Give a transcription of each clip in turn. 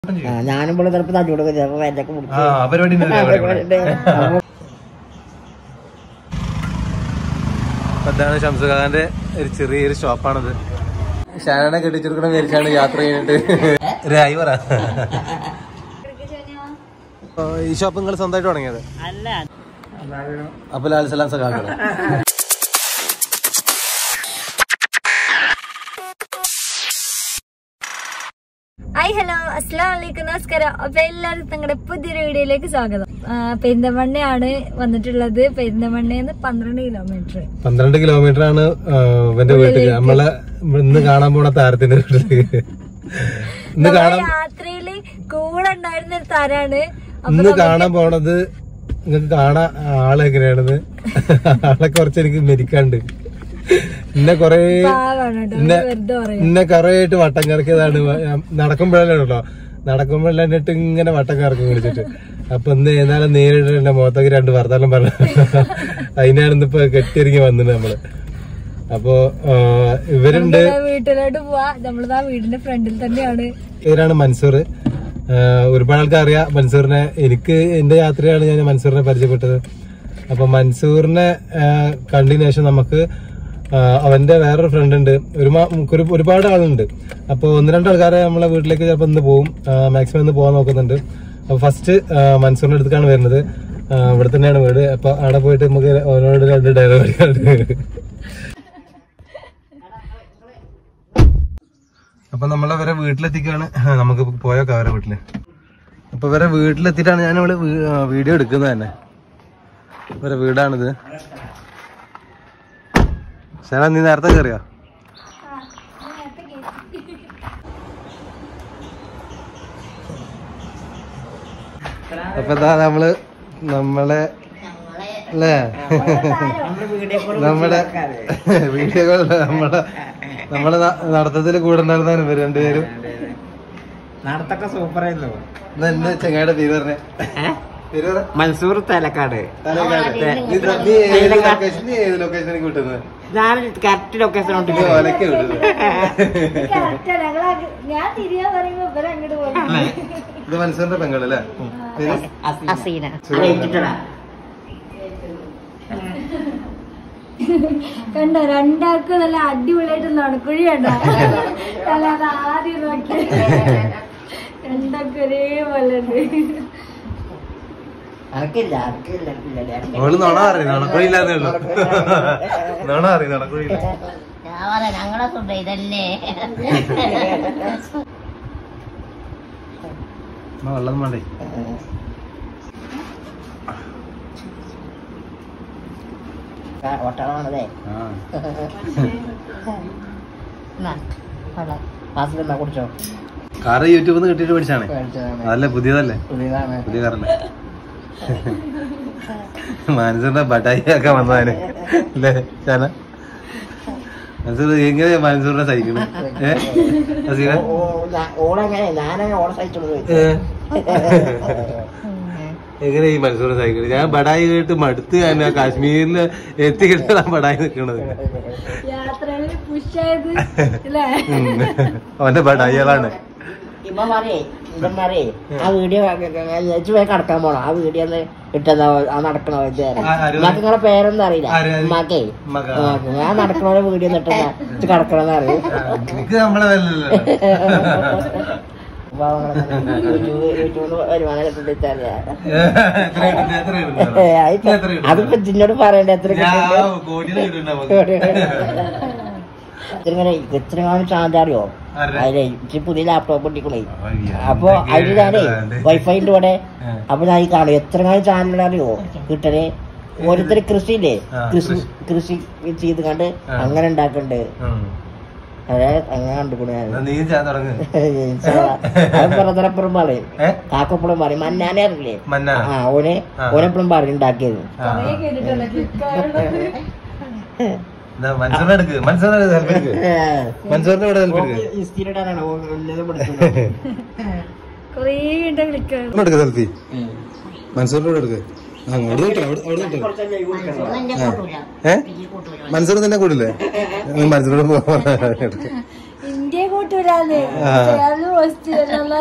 ആ, ഞാനും ഇവിടെ ചിലപ്പോ തല്ലി കൊടുക്കും ചിലപ്പോ വേലൊക്കെ ആ ആ പരിപാടി ഉണ്ട് ഇതിലെ പരിപാടി. അപ്പൊ ഇതാണ് ഷംസുഖാന്റെ ഒരു ചെറിയൊരു ഷോപ്പാണിത് ഷാനെ കെട്ടിച്ചെടുക്കണ വിചാരിച്ചാണ് യാത്ര കഴിഞ്ഞിട്ട് രായി പറ ആ, ഈ ഷോപ്പ് നിങ്ങൾ സ്വന്തമായിട്ട് തുടങ്ങിയത് അല്ല അപ്പൊ ലാൽ സലാം സഖാക്കള് ഹായ് ഹലോ അസ്സാം വലൈക്കും നമസ്കാരം അപ്പൊ എല്ലാവരും നിങ്ങളുടെ പുതിയൊരു വീഡിയോയിലേക്ക് സ്വാഗതം ആ, പെരിന്തമണ്ണയാണ് വന്നിട്ടുള്ളത് പെരിന്തമണ്ണയിൽ പന്ത്രണ്ട് കിലോമീറ്റർ പന്ത്രണ്ട് കിലോമീറ്റർ ആണ് ആ, ഇവന്റെ വീട്ടില് നമ്മളെ ഇന്ന് കാണാൻ പോണ താരത്തിന്റെ വീട്ടില് ഇന്ന് കാണാൻ യാത്രയില് കൂടെ ഉണ്ടായിരുന്ന ഒരു താരാണ് ഇന്ന് കാണാൻ പോണത് നിങ്ങൾക്ക് കാണാൻ ആള് എങ്ങനെയാണെന്ന് ആളെ കുറച്ച് എനിക്ക് മെരിക്കാണ്ട് ഇന്നെ കൊറേ പാവാണ് കേട്ടോ ഇന്നെ വെറുതെ പറയും ഇന്നെ കൊറേ ആയിട്ട് വട്ടം കറക്കിയതാണ് നടക്കുമ്പോഴല്ലേ കേട്ടോ നടക്കുമ്പോഴല്ലേ ഇട്ട് ഇങ്ങനെ വട്ടം കറക്കി വിളിച്ചിട്ട് അപ്പൊ ഇന്ന് ഏതായാലും നേരിട്ട് എന്റെ മുഖത്തേക്ക് രണ്ട് വർത്താനം പറഞ്ഞു അതിനാണ് ഇന്നിപ്പോ കെട്ടിയിറങ്ങി വന്നത് നമ്മള് അപ്പൊ ആ, ഇവരുണ്ട് ദാ വീട്ടിലോട്ട് പോവാ നമ്മളിതാ വീടിന്റെ ഫ്രണ്ടിൽ തന്നെയാണ് പേരാണ് മൻസൂർ ആഹ് ഒരുപാട് ആൾക്കാർ അറിയാം മൻസൂറിനെ എനിക്ക് എന്റെ യാത്രയാണ് ഞാൻ മൻസൂറിനെ പരിചയപ്പെട്ടത് അപ്പൊ മൻസൂറിനെ ആഹ് കണ്ടതിന് ശേഷം നമുക്ക് ആഹ് അവന്റെ വേറൊരു ഫ്രണ്ട് ഉണ്ട് ഒരു ഒരു- ഒരുപാട് ആളുണ്ട് അപ്പൊ ഒന്ന് രണ്ട് ആൾക്കാരെ നമ്മളെ വീട്ടിലേക്ക് ചിലപ്പോൾ ഇന്ന് പോകും മാക്സിമം ഇന്ന് പോകാൻ നോക്കുന്നുണ്ട് അപ്പൊ ഫസ്റ്റ് മൻസൂറിന്റെ അടുത്തേക്കാണ് വരുന്നത് ആഹ് ഇവിടെ തന്നെയാണ് വീട് അപ്പൊ അവിടെ പോയിട്ട് നമുക്ക് അവനോട് രണ്ട് ഡയലോഗ് അപ്പൊ നമ്മളെ വരെ വീട്ടിലെത്തിക്കാണ് നമുക്ക് പോയോക്കാം അവരെ വീട്ടില് അപ്പൊ ഇവരെ വീട്ടിലെത്തിയിട്ടാണ് ഞാൻ ഇവിടെ വീഡിയോ എടുക്കുന്നത് തന്നെ ഇവരെ വീടാണിത് ശരാ നീ നേരത്തെ കയറിയോ അപ്പൊ എന്താ നമ്മള് നമ്മളെ അല്ലേ നമ്മുടെ വീഡിയോ കോൾ നമ്മുടെ നമ്മുടെ ന- നടത്തത്തില് കൂടെ ഉണ്ടായിരുന്നാണ് ഇവര് രണ്ടുപേരും നടത്തൊക്കെ സൂപ്പർ ആയിരുന്നു എന്നാ എന്റെ ചെങ്ങായുടെ പേര് പറഞ്ഞേ പേര് പറ മൻസൂർ തലക്കാട് തലക്കാട്. നീ ത- നീ ഏത് ലൊക്കേഷൻ നീ ഏത് ലൊക്കേഷനിലേക്ക് വിട്ടുന്നത് ഞാൻ കറക്റ്റ് ലൊക്കേഷൻ നീ ഒലക്കെ വിടുന്നത് ഞാൻ തിരിയാ പറയുമ്പോ ഇവരെ അങ്ങോട്ട് പോകും ഇത് മനസ്സിന്റെ പെങ്ങളല്ലേ പേര് അസീന കണ്ടോ രണ്ടാൾക്ക് നല്ല അടിപൊളിയായിട്ട് നടക്കുഴി കണ്ടോ അല്ല അത് ആദ്യം നോക്കി രണ്ടാൾക്ക് ഒരേപോലെ ഉണ്ട് അനക്കില്ല അനക്കില്ല ഓള് നുണ അറിയും നടക്കുഴില്ലാന്നേ ഉള്ളു നുണ അറിയും നടക്കുഴില്ല ഞങ്ങളെ സ്വന്തം ഇതല്ലേ വെള്ളം വേണ്ടേ ഒട്ടകമാണതേ ആ ക്ലാസ്സിലെന്നാ കുടിച്ചോ കാറ് യൂട്യൂബിൽ നിന്ന് കിട്ടിയിട്ട് പഠിച്ചാണ് മേടിച്ചതാണ്. അതല്ലേ പുതിയതല്ലേ പുതിയതാണ് പുതിയ കാറല്ലേ മനസ്സിന്റെ ബട്ടായി ഒക്കെ വന്നതാണ് അല്ലേ ചാന മനസ്സിൽ എങ്ങനെയാ മനസ്സൂറിനെ സഹിക്കണേ ഏഹ് അസീന ഓ- ഓ- ഞാ- ഓളെങ്ങനെ ഞാനങ്ങനെ ഓളെ സഹിച്ചോളൂ എങ്ങനെ ഈ മൻസൂറിനെ സഹിക്കണേ ഞാൻ ബടായി കേട്ട് മടുത്ത് ഞാൻ ആ കാശ്മീരില് എത്തിക്കിട്ടാണ് ബടായി നിൽക്കണത് യാത്രയിൽ പുഷായത് അല്ലേ അവന്റെ ബടായികളാണ് ഇമ്മമാരേ ഇമ്മമാരേ ആ വീഡിയോ ചേച്ചി പോയി കടക്കാൻ പോണം ആ വീഡിയോ ഒന്ന് ഇട്ടതാ ആ നടക്കണ ആ, ആര് ഉമ്മാക്ക് നിങ്ങളെ പേരൊന്നും അറിയില്ല ആര് ആര്? ഉമ്മാക്കേ ഉമ്മാക്ക്, ആ. ഉമ്മാക്ക്. ഞാൻ നടക്കണ വീഡിയോ ഇട്ടതാ ഇത് കടക്കണമെന്ന് അറിയും എനിക്ക് നമ്മളെ നല്ലല്ലോ യൂട്യൂബിൽ വരുമാനം കിട്ടിട്ടറിയാ എത്ര കിട്ടും? എത്ര കിട്ടും? എത്ര കിട്ടും? അതിപ്പോ ജിന്നോട് പറയണ്ട എത്ര ഞാൻ കിട്ടുന്നുണ്ട്? കോടിയിൽ കിട്ടുന്നുണ്ടാവും ഇങ്ങനെ ഇത്രയും ചാന്താറിയോ ആരുടെ? അതിലെ ഇച്ചിരി പുതിയ ലാപ്ടോപ്പ് കിട്ടിക്കണേ അയ്യ, അപ്പൊ അതിൽ ഞാനേ എന്തൊക്കെ വൈഫൈന്റെ കൂടെ ആ. അപ്പൊ ഞാൻ ഈ കാണും എത്ര ചാനൽ അറിയോ കിട്ടണേ ഓരോരുത്തർ കൃഷിയില്ലേ ആ, കൃഷി കൃഷി. കൃഷി ചെയ്ത് കണ്ട് ആ. അങ്ങനെ ഉണ്ടാക്കണ്ട് ഉം. അതായത് അങ്ങനെ കണ്ടുകൂടെ ഞാൻ എന്നാ നീയും ചെയ്യാൻ തുടങ്ങ് ബ്രദറെപ്പോഴും പറയും ഏ? കാക്കെപ്പോഴും പറയും മന്നാനെ അറിയില്ലേ മന്നാ ആ ഓനെ ആ. ഓനെപ്പോഴും പറയും ഉണ്ടാക്കിയത് ആ. കേട്ടിട്ടല്ല ഫ്ലിപ്കാർട്ടിൽ എന്നാ മൻസൂറിനെ എടുക്ക് മൻസൂറിനെ ഹെൽപ്പ് എടുക്ക് മൻസൂറിനെ ഇവിടെ ഹെൽപ്പ് എടുക്ക് ഇസ്തിരിടാനാണ് ഓ പഠിക്കുന്നത് കൊറേ ഉണ്ട് ക്ലിക്ക് ഇവിടെ എടുക്ക് സെൽഫി മൻസൂറിന്റെ ഇവിടെ എടുക്ക് ആ, അവിടെ നിൽക്കണം അവിടെ അവിടെ നിൽക്കണം ഏ മൻസൂർ തന്നെ കൂടില്ലേ മൻസൂരോട് പോവാ ഇന്ത്യ കൂട്ടൂലാന്ന് ആ. കേരളം റോസ്റ്റ് ചെയ്യണല്ലോ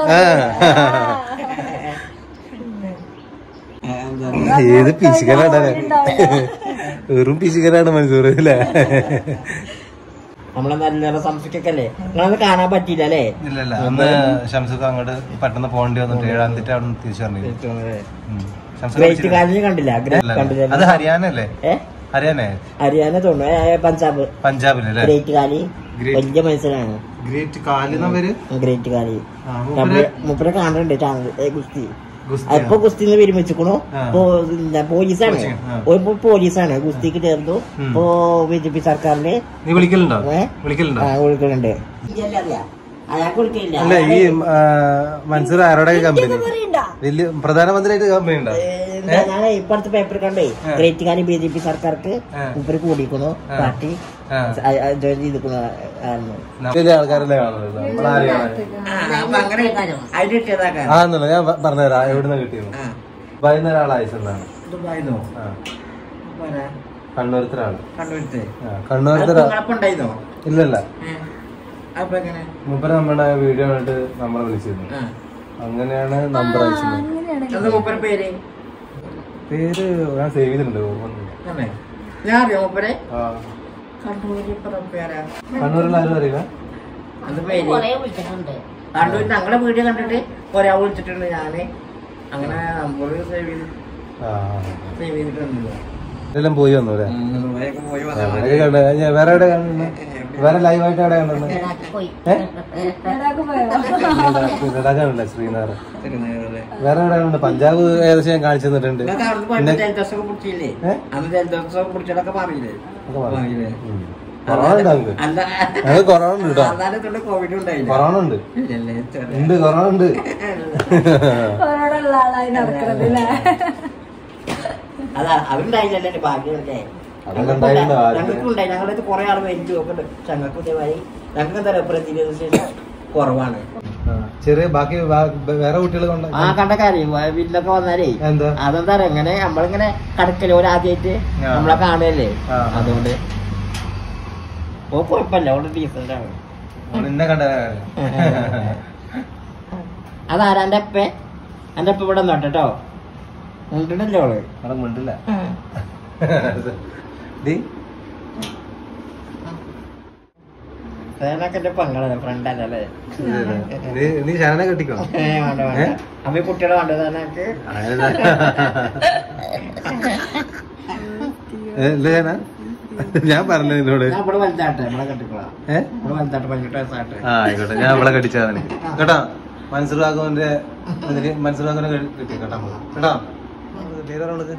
ഏത് പിശുക്കനാണ് വെറും പിശുക്കനാണ് മൻസൂർ അല്ലേ നമ്മളെ നല്ല സംസ്കൃതിക്കല്ലേ നിങ്ങളത് കാണാൻ പറ്റിയില്ല അല്ലേ ഇല്ലല്ല അന്ന് ഷംസുഖ് അങ്ങോട്ട് പെട്ടെന്ന് പോകേണ്ടി വന്നിട്ട് ഏഴാം തീയതി അവിടെ തിരിച്ചു പറഞ്ഞു ഗ്രേറ്റ് കാലിന് കണ്ടില്ല ഗ്രേറ്റ് കണ്ടില്ല അത് ഹരിയാന അല്ലേ ഏ ഹരിയാന ഹരിയാന തോന്നുന്നു ഏ, പഞ്ചാബ് പഞ്ചാബിലല്ലേ ഗ്രേറ്റ് കാലി Great. വലിയ മത്സരമാണ് ഗ്രേറ്റ് കാലിന്ന പേര് ഗ്രേറ്റ് കാലി ആ, മൂപ്പര് മുപ്പരെ കാണുന്നുണ്ട് ചാനൽ ഏ, ഗുസ്തി ഗുസ്തിയാ? ഇപ്പൊ ഗുസ്തിന്ന് വിരമിച്ചിക്കണു ആ. ഇപ്പൊ എന്താ പോലീസാണ് കോച്ചിങ്, ആ. ഇപ്പൊ പോലീസാണ് ഗുസ്തിക്ക് ചേർന്നു ഉം. ഇപ്പൊ ബി ജെ പി സർക്കാരില് നീ വിളിക്കലുണ്ടോ ഏ? വിളിക്കലുണ്ടോ ആ, വിളിക്കുന്നുണ്ട് അയാൾക്ക് വിളിക്കില്ല അല്ല ഈ ആ, മൻസൂർ ആരോടെ കമ്പനി വലിയ പ്രധാനമന്ത്രിയായിട്ട് കമ്പനി ഉണ്ടോ ഞാൻ ഇപ്പഴത്തെ പേപ്പർ കണ്ടേ ഗ്രേറ്റ് കാലി ബി ജെ പി സർക്കാർക്ക് ആ. മുപ്പര് കൂടിക്കണു പാർട്ടി ആ. ജോയിൻ ചെയ്തിക്കണു ആയിരുന്നു വലിയ ആൾക്കാരല്ലേ കാണുന്നത് നമ്മളാരെയാണ് അതിന് കിട്ടിയതാക്കാൻ ആ എന്നല്ല ഞാൻ പ- പറഞ്ഞുതരാം എവിടുന്ന കിട്ടിയത് വൈകുന്നേരം ആൾ അയച്ചെന്നാണ് ദുബായിന്നോ ആ കണ്ണൂരത്തിലാണ് കണ്ണൂരത്തെ ആ കണ്ണൂരത്തിലാ ഉണ്ടായിരുന്നോ ഇല്ലല്ല അപ്പൊ എങ്ങനെ മുപ്പര് നമ്മുടെ വീഡിയോ കണ്ടിട്ട് നമ്മളെ വിളിച്ചിരുന്നു ആ. അങ്ങനെയാണ് നമ്പർ അയച്ചത് എന്താ മൂപ്പര് പേര് പേര് ഞാൻ സേവ് ചെയ്തിട്ടുണ്ട് ഓർമ്മയില്ല. തന്നെ ഞാൻ അറിയോ മൂപ്പരെ ആ കണ്ണൂര് ഇപ്പൊ പേരാ കണ്ണൂരിൽ ആരും അറിയില്ല അത് പേര് കണ്ണൂർ ഞങ്ങളുടെ വീഡിയോ കണ്ടിട്ട് ഒരാൾ വിളിച്ചിട്ടുണ്ട് ഞാന് അങ്ങനെ നമ്പർ സേവ് ചെയ്ത് ആ സേവ് ചെയ്തിട്ടുണ്ട് ഇതെല്ലാം പോയി വന്നു അല്ലേ ദുബായൊക്കെ പോയി എവിടെയൊക്കെ കണ്ടു ഞാൻ വേറെ എവിടെ കണ്ടു വേറെ ലൈവായിട്ട് എവിടെ കണ്ടു ഏഹ് ലഡാക്കാണല്ലേ ശ്രീനഗർ വേറെ എവിടെ കണ്ടു പഞ്ചാബ് ഏകദേശം ഞാൻ കാണിച്ചു തന്നിട്ടുണ്ട് നിങ്ങൾക്ക് അവിടുന്ന് പോയപ്പോ ജലദോഷമൊക്കെ പിടിച്ചില്ലേ ഏ? അന്ന് ജലദോഷം പിടിച്ചതൊക്കെ പറയില്ലേ ഒക്കെ പറഞ്ഞു. പറയില്ലേ ഉം. കൊറോണ ഉണ്ട് നമുക്ക് അല്ല ഞങ്ങൾക്ക് കൊറോണ ഉണ്ട് കേട്ടോ അന്നാലത്തോണ്ട് കോവിഡ് ഉണ്ടായില്ല കൊറോണ ഉണ്ട് ഇല്ലല്ലേ ചെറിയ- ഉണ്ട് കൊറോണ ഉണ്ട് അവരോടുള്ള ആളായി നടക്കുന്നത് അല്ലേ അതാ അതുണ്ടായില്ലല്ലേ ഭാഗ്യമല്ലേ അതൊക്കെ ഉണ്ടായിരുന്നു ആദ്യത്തെ. ഞങ്ങൾക്ക് ഉണ്ടായി ഞങ്ങളുടെ കുറെ ആൾ മരിച്ചു നോക്കുന്നുണ്ട് ഞങ്ങൾക്ക് ഇതേമാതിരി ഞങ്ങൾക്ക് എന്താ പറയുക പ്രതിരോധ ശേഷി കുറവാണ് ആ, ചെറിയ ബാക്കി വാ- വേറെ കുട്ടികൾ കൊണ്ട് ആ കണ്ട കാര്യം വില്ലൊക്കെ വന്നാലേ എന്താ അതെന്താ പറയാ ഇങ്ങനെ നമ്മളിങ്ങനെ കടക്കല് ഒരു ആദ്യമായിട്ട് ആ. നമ്മളെ കാണുകയല്ലേ ആ. അതുകൊണ്ട് ഓ കുഴപ്പമില്ല അവിടെ ഡീസന്റ് ആണ് നിന്നെ കണ്ട അതാരാ എന്റെ അപ്പ എന്റെ അപ്പ ഇവിടെ നോട്ടെ കേട്ടോ ഉണ്ടല്ലോ അവള് അവിടെ മിണ്ടില്ല ഡി സേനൊക്കെ എന്റെ പങ്കളല്ലേ ഫ്രണ്ടല്ലേ അല്ലേ നീ- നീ ശരണ കെട്ടിക്കോ ഏ, വേണ്ട വേണ്ട അമ്മ ഈ കുട്ടികളെ വേണ്ട സേനക്ക് ഇല്ല ഞാൻ പറഞ്ഞു നിന്നോട് ഞാൻ ഇവിടെ വലുതാട്ടെ നമ്മളെ കെട്ടിക്കോളാം ഏ ഇവിടെ വലുതാട്ടെ പതിനെട്ട് വയസ്സാട്ടെ ആ ആയിക്കോട്ടെ ഞാൻ അവളെ കെട്ടിച്ചാ നിനക്ക് കേട്ടോ മനസ്സിലാക്കുവിന്റെ ഇതില് മനസ്സിലാക്കുവിനെ കിട്ടി കേട്ടോ നമ്മള്. കേട്ടോ പേരാണത്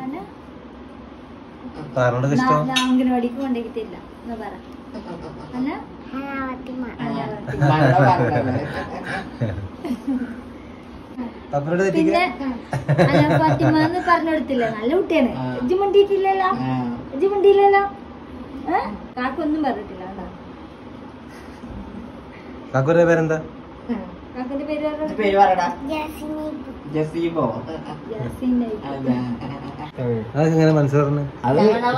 താരോട് ഇഷ്ടം അംഗനവാടിക്ക് കൊണ്ടുപോയിട്ടില്ല എന്ന് പറ അല്ല മഴ പറഞ്ഞത്. തപ്പനോട് തെറ്റിക്ക പിന്നെ അല്ല ഫാത്തിമ എന്ന് പറഞ്ഞു കൊടുത്തില്ല നല്ല കുട്ടിയാണ് ആ. ഇജ്ജ് മിണ്ടിയിട്ടില്ലല്ലോ ആ. ഇജ്ജ് മിണ്ടിയില്ലല്ലോ ഏഹ് കാക്കൊന്നും പറഞ്ഞിട്ടില്ല കേട്ടോ കാക്കൂരുടെ പേരെന്താ കാക്കന്റെ പേര് ഇത് പറഞ്ഞോ? പേര് പറയടാ ജസീബോ യാസീൻ നൈബ്. അതെ. അതൊക്കെ എങ്ങനെ മനസ്സിലാപറഞ്ഞു അത്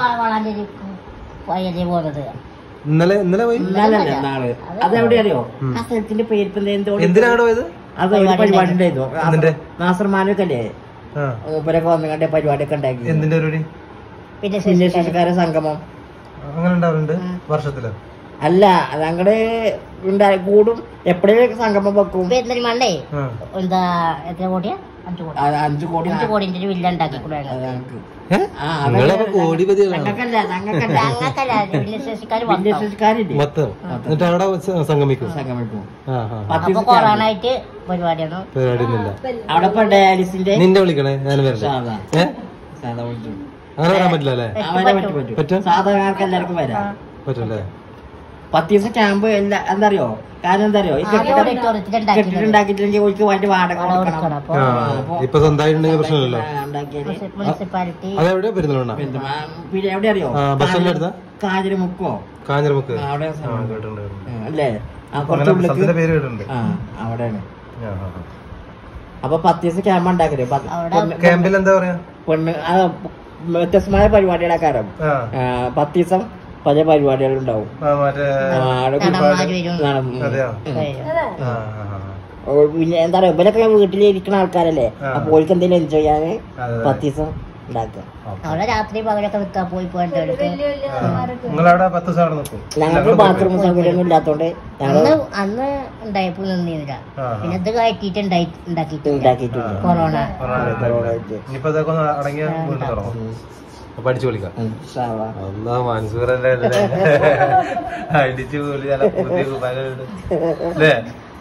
ഇന്നലെ ഇന്നലെ പോയി ഇന്നലല്ല നാള് അതെവിടെ അറിയോ ആ സ്ഥലത്തിന്റെ പേര് ഇപ്പൊ എന്തോ എന്തിനാണ് പോയത് അത് ഒരു പരിപാടി ഉണ്ടായിരുന്നു എന്തിന്റെ? നാസർമാനൊക്കെ അല്ലേ ആ ഇവരൊക്കെ വന്നുകൊണ്ട് പരിപാടിയൊക്കെ ഉണ്ടാക്കി എന്തിന്റെ പരിപാടി ഭിന്നശേഷിക്കാരെ സംഗമം അങ്ങനെ ഉണ്ടാവാറുണ്ട് വർഷത്തില് അല്ല ഞങ്ങള് ഉണ്ടായി കൂടും എപ്പോഴേലും സംഗമം വെക്കും പെരുന്തൽമണ്ണേ ആ. എന്താ എത്ര കോടിയാ അഞ്ചു കോടി അത് അഞ്ചു കോടി അഞ്ചു കോടിന്റെ ഒരു വില്ല ഉണ്ടാക്കി അത് കൊടുക്കണം ഞങ്ങക്ക്. ഏ? ആ, നിങ്ങളപ്പോ കോടിപതികളാണ് ഞങ്ങൾക്കല്ല ഞങ്ങൾക്കല്ല ഞങ്ങൾക്കല്ല ഭിന്നശേഷിക്കാർ ഭിന്നശേഷിക്കാരില്ലേ മൊത്തം എന്നിട്ട് അവിടെ സ- സംഗമിക്കും സംഗമിക്കും ആ ആ പത്ത് അപ്പൊ ദിവസം കൊറോണ ആയിട്ട് പരിപാടിയാണ് പരിപാടിയൊന്നുമില്ല അവിടെ ഇപ്പൊ ഡയാലിസിന്റെ നിന്റെ വിളിക്കണേ ഞാൻ വരട്ടെ സാധാ ഏ സാധാ വിളിച്ചു അങ്ങനെ വരാൻ പറ്റില്ല അല്ലേ അവരെ പറ്റും പറ്റും പറ്റും? സാധാരണക്കാർക്ക് എല്ലാവർക്കും വരാം പറ്റല്ലേ പത്ത് ദിവസം ക്യാമ്പ് എല്ലാ എന്താ അറിയോ കാരണം എന്താ അറിയോ ഈ കെട്ടിടം ഓഡിറ്റോറിയത്തിൽ ഉണ്ടാക്കി കെട്ടിട്ടുണ്ടാക്കിയിട്ടില്ലെങ്കിൽ ഓർക്ക് വേണ്ടി വാടക അവിടെ കൊടുക്കണം കൊടുക്കണം അപ്പൊ ആ അപ്പൊ ഇപ്പൊ സ്വന്തമായിട്ടുണ്ടെങ്കിൽ പ്രശ്നമില്ലല്ലോ ആ, ഉണ്ടാക്കിയാല് മുനിസിപ്പാലിറ്റി അതെവിടെയാ പെരുന്നുണ്ടോ പിന്നെ ആ, പിന്നെ എവിടെ അറിയോ ആ, ബസ് സ്റ്റാൻഡിന്റെ അടുത്താ? കാഞ്ഞിര മുക്കോ കാഞ്ഞിരമുക്ക് ആ, അവിടെ ആ, കേട്ടിട്ടുണ്ട്, കേട്ടിട്ടുണ്ട്. ആ, അല്ലേ ആ അങ്ങനെ കുറച്ച് സ്ഥലത്തിന്റെ ഉള്ളിലേക്ക് പേര് കേട്ടിട്ടുണ്ട് ആ അവിടെയാണ് ആ, ആ, ആ. അപ്പൊ പത്ത് ദിവസം ക്യാമ്പ് ഉണ്ടാക്കരുത് പത്ത് അവിടെ പെണ്ണ്- ക്യാമ്പിൽ എന്താ പറയാ പെണ്ണ് ആ, വ്യത്യസ്തമായ പരിപാടിയുടെ കാരണം ആ പത്ത് ദിവസം പല പരിപാടികൾ ഉണ്ടാവും ആ, മറ്റേ ആ, അവിടെ നടന്മാര് ഒരുപാട് വരും. നട- അതെയോ ഉം. ആ, ആ, ആ. ഓ, പിന്നെ എന്താ പറയാ ഇവരൊക്കെ വീട്ടിലിരിക്കുന്ന ആൾക്കാരല്ലേ ആ. അപ്പൊ ഓൾക്ക് എന്തെങ്കിലും എൻജോയ് ചെയ്യാന് അതെ. പത്ത് ദിവസം ഉണ്ടാക്കുക അവിടെ രാത്രി പകലൊക്കെ നിൽക്കാൻ പോയി പോയിട്ട് എടുത്ത് വലിയ വലിയ ആൾക്കാരൊക്കെ നിങ്ങളവിടെ പത്ത് ദിവസം അവിടെ നിൽക്കും ഞങ്ങൾക്ക് ബാത്റൂം സൗകര്യമൊന്നും ഇല്ലാത്തോണ്ട് ഞങ്ങൾ അന്ന് അന്ന് ഉണ്ടായപ്പോൾ നിന്നില്ല ആ, ആ. പിന്നെ ഇത് കയറ്റിയിട്ട് ഉണ്ടായി ഉണ്ടാക്കിയിട്ടില്ല ഉണ്ടാക്കിയിട്ടില്ല കൊറോണ കൊറോണ ആയിട്ട്. ഇനിയിപ്പോ ഇതൊക്കെ ഒന്ന് അടങ്ങിയ വീണ്ടും തുടങ്ങും അപ്പൊ അടിച്ചു വിളിക്കാം ഇൻഷാ അള്ളാ. ഒന്നാ മൻസൂറല്ലേ അല്ലേ? അടിച്ചു പോലി നല്ല പുതിയ കുപ്പായങ്ങളുണ്ട്. അല്ലേ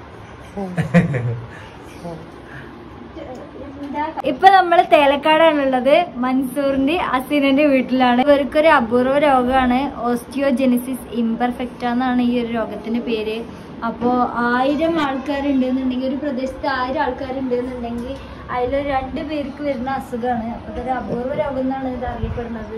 ഇപ്പൊ നമ്മള് തേലക്കാടാണുള്ളത് മൻസൂറിന്റെ അസീനന്റെ വീട്ടിലാണ് ഇവർക്കൊരു അപൂർവ രോഗമാണ് ഓസ്റ്റിയോജെനിസിസ് ഇംപെർഫെക്റ്റ എന്നാണ് ഈ ഒരു രോഗത്തിന്റെ പേര് അപ്പോ ആയിരം ആൾക്കാരുണ്ട് എന്നുണ്ടെങ്കിൽ ഒരു പ്രദേശത്ത് ആയിരം ആൾക്കാരുണ്ട് എന്നുണ്ടെങ്കിൽ അതിൽ രണ്ട് പേർക്ക് വരുന്ന അസുഖമാണ് അപ്പൊ ഇതൊരു അപൂർവ രോഗം എന്നാണ് ഇത് അറിയപ്പെടുന്നത്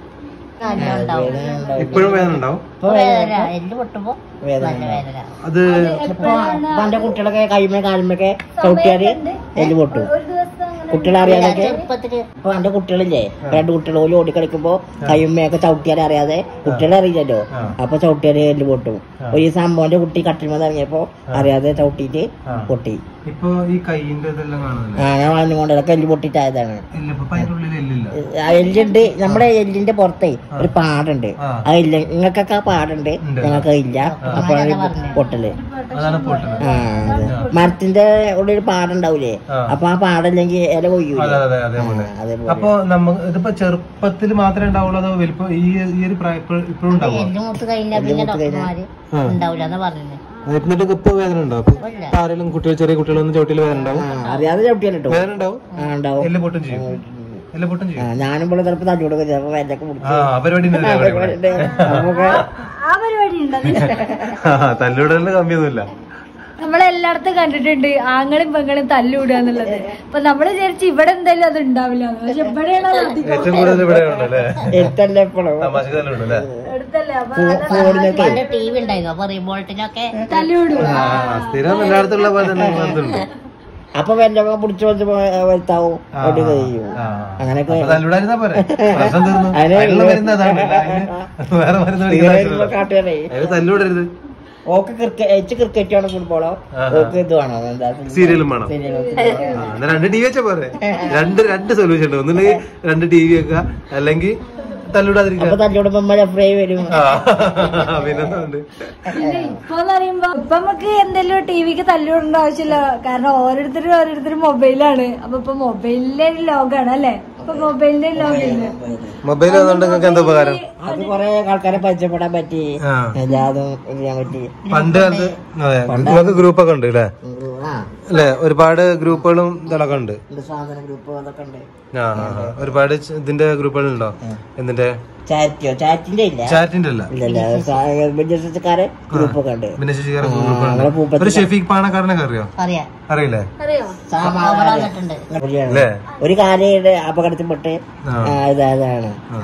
നല്ല ഉണ്ടാവും വേദന ഉണ്ടാവും. ഇപ്പോഴും വേദന ഉണ്ടാവും ഇപ്പൊ വേദന എല്ല് പൊട്ടുമ്പോ വേദന നല്ല വേദന അത് ഇപ്പൊ ഇപ്പൊ എന്റെ കുട്ടികളൊക്കെ കൈമേ കാൽമൊക്കെ ചവിട്ടിയാല് എല്ല് പൊട്ടും ഒരു ദിവസം അങ്ങനെ കുട്ടികളെ അറിയാതൊക്കെ ചെറുപ്പത്തില് ഇപ്പൊ എന്റെ കുട്ടികളില്ലേ രണ്ട് കുട്ടികൾ ഓല് ഓടി കളിക്കുമ്പോ കൈമയൊക്കെ ചവിട്ടിയാൽ അറിയാതെ കുട്ടികളെ അറിയില്ലല്ലോ ആ. അപ്പൊ ചവിട്ടിയാല് എല്ല് പൊട്ടും ഒരു സംഭവന്റെ കുട്ടി കട്ടിൽമേന്ന് ഇറങ്ങിയപ്പോ അറിയാതെ ചവിട്ടിയിട്ട് ആ. പൊട്ടി ഇപ്പൊ ഈ കൈയിന്റെ ഇതെല്ലാം കാണുന്നില്ല ആ ഞാൻ വളഞ്ഞുകൊണ്ട് അതൊക്കെ എല്ല് പൊട്ടിട്ടായതാണ് ഇല്ല ഇപ്പൊ അതിന്റെ ഉള്ളിൽ എല്ലില്ല ആ എല്ലുണ്ട് നമ്മുടെ എല്ലിന്റെ പുറത്തേ ഒരു പാടുണ്ട് ആ. ആ ഇല്ല നിങ്ങൾക്കൊക്കെ ആ പാടുണ്ട് ഉണ്ട്. ഞങ്ങൾക്ക് ഇല്ല അപ്പോഴാണ് പൊട്ടല് അതാണ് പൊട്ടുന്നത് ആ അതെ മരത്തിന്റെ ഉള്ളിൽ ഒരു പാടുണ്ടാവൂലേ ആ. അപ്പൊ ആ പാടല്ലെങ്കിൽ ഇല കൊയ്യൂലേ അതെ അതെ അതേപോലെ ആ, അതേപോലെ. അപ്പൊ നമ്മ ഇതിപ്പോ ചെറുപ്പത്തിൽ മാത്രമേ ഉണ്ടാവുള്ളൂ അതോ വലിപ്പം ഈ ഈ ഒരു പ്രായം ഇപ്പോഴും ഉണ്ടാവുമോ എല്ല് മുട്ട് കഴിഞ്ഞാൽ പിന്നെ ഡോക്ടർമാര് ഉണ്ടാവില്ല എന്ന് പറഞ്ഞത് എന്നിട്ട് ഇപ്പൊ വേദന ഉണ്ടാവും ഇല്ല. ആരെങ്കിലും കുട്ടികൾ ചെറിയ കുട്ടികളൊന്നും ചോട്ടിൽ വേദന ഉണ്ടാവും ആ, അറിയാതെ ചവിട്ടിയാണ് കേട്ടോ വേദന ഉണ്ടാവും ആ ഉണ്ടാവും എല്ല് പൊട്ടും ചെയ്യും എല്ല് പൊട്ടും ആ, ചെയ്യും ഞാനും ഇവിടെ ചിലപ്പോ തല്ലി കൊടുക്കും ചിലപ്പോ വേദനയൊക്കെ ആ ആ പരിപാടി ഉണ്ട് ഇതിലെ അവിടെ ഇവിടെ. നമുക്ക് ആ പരിപാടി ഉണ്ട് അതിന്. ആ, തല്ലുകൂടലിന് കമ്മിയൊന്നുമില്ല നമ്മളെല്ലായിടത്തും കണ്ടിട്ടുണ്ട് ആങ്ങളും പെങ്ങളും തല്ലുവിടുക എന്നുള്ളത് അപ്പൊ നമ്മള് വിചാരിച്ചു ഇവിടെ എന്തായാലും അത് ഉണ്ടാവില്ല പക്ഷെ ഇവിടെയാണ് അത് അധികം. ഏറ്റവും കൂടുതൽ ഇവിടെ ഉണ്ട് അല്ലേ എടുത്തല്ലേ എപ്പോഴും തമാശക്ക് തല്ലുണ്ട് അല്ലേ അടുത്തല്ലേ അപ്പൊ ഫോണിലൊക്കെ പണ്ട് ടി വി ഉണ്ടായിരുന്നു അപ്പൊ റിമോട്ടിനൊക്കെ തല്ലുവിടുക ആ സ്ഥിരം എല്ലായിടത്തുള്ള പോലെ തന്നെ ബന്ധമുണ്ട് അപ്പൊ വെല്ലൊക്കെ പിടിച്ചു വെച്ച് വരുത്താവും ആ, ഒടി കഴിയും ആ. അങ്ങനെയൊക്കെ അപ്പൊ തല്ലുകൂടായിരുന്നാ പോരെ പ്രശ്നം തീർന്നു അതിന് അതിനുള്ള മരുന്ന് അതാണ് അതിന് വേറെ മരുന്ന് മേടിക്കേണ്ട ആവശ്യമില്ല. കാട്ടുകാരേ അതിന് തല്ലുകൂടരുത് ഓക്ക് ക്രിക്കറ്റ് എച്ച് ക്രിക്കറ്റ് ആണ് ഫുട്ബോളോ ആഹാ. ഓക്ക് ഇത് വേണോ എന്താ സീരിയലും വേണം serial. ആ, എന്നാ രണ്ട് ടി വി വെച്ചാ പോരെ രണ്ട് രണ്ട് സൊല്യൂഷൻ ഉണ്ട് ഒന്നില്ലെങ്കിൽ രണ്ട് ടി വി വെക്കുക അല്ലെങ്കിൽ തല്ലുകൂടാതിരിക്കുക അപ്പൊ തല്ലിയോടുമ്പോ നമ്മളെ ഫ്രൈ വരും ആ, പിന്നെന്താ ഉണ്ട് പിന്നെ ഇപ്പൊന്ന് പറയുമ്പോ ഇപ്പൊ നമുക്ക് എന്തെങ്കിലും ടിവിക്ക് തല്ലുവിടേണ്ട ആവശ്യമില്ല കാരണം ഓരോരുത്തരും ഓരോരുത്തരും മൊബൈലാണ് അപ്പൊ ഇപ്പൊ മൊബൈലിന്റെ ഒരു ലോകാണ് അല്ലെ ഇപ്പൊ മൊബൈലിന്റെ ലോകമില്ലേ മൊബൈൽ വന്നുകൊണ്ട് നിങ്ങൾക്ക് എന്താ ഉപകാരം അത് കൊറേ ആൾക്കാരെ പരിചയപ്പെടാൻ പറ്റി ആ എല്ലാതും ചെയ്യാൻ പറ്റി പണ്ട് കാലത്ത് അതെ നിങ്ങൾക്ക് ഗ്രൂപ്പൊക്കെ ഉണ്ട് അല്ലേ ആ അല്ലേ ഒരുപാട് ഗ്രൂപ്പുകളും ഇതൊക്കെ ഉണ്ട് ഉണ്ട് സാധന ഗ്രൂപ്പ് അതൊക്കെ ഉണ്ട് ആ ആ, ആ. ഒരുപാട് ച- ഇതിന്റെ ഗ്രൂപ്പുകളുണ്ടോ എന്തിന്റെ ചാറ്റിയോ ചാറ്റിന്റെ ഇല്ല ചാറ്റിന്റെ അല്ല ഇല്ലല്ല ബിസിനസ്സുകാരെ ഗ്രൂപ്പ് ഒക്കെ ഉണ്ട് ഭിന്നശേഷിക്കാരെ ഞങ്ങളെ ഗ്രൂപ്പുകളുണ്ട് പൂപ്പത്തിൽ ഒരു ഷെഫീഖ് പാണക്കാരനൊക്കെ അറിയോ അറിയാം അറിയില്ലേ അറിയോ അവിടെ വന്നിട്ടുണ്ട് അല്ലേ ഒരു കാലയുടെ അപകടത്തിൽപ്പെട്ട് ആ. ആ, ഇതായതാണ് ആ.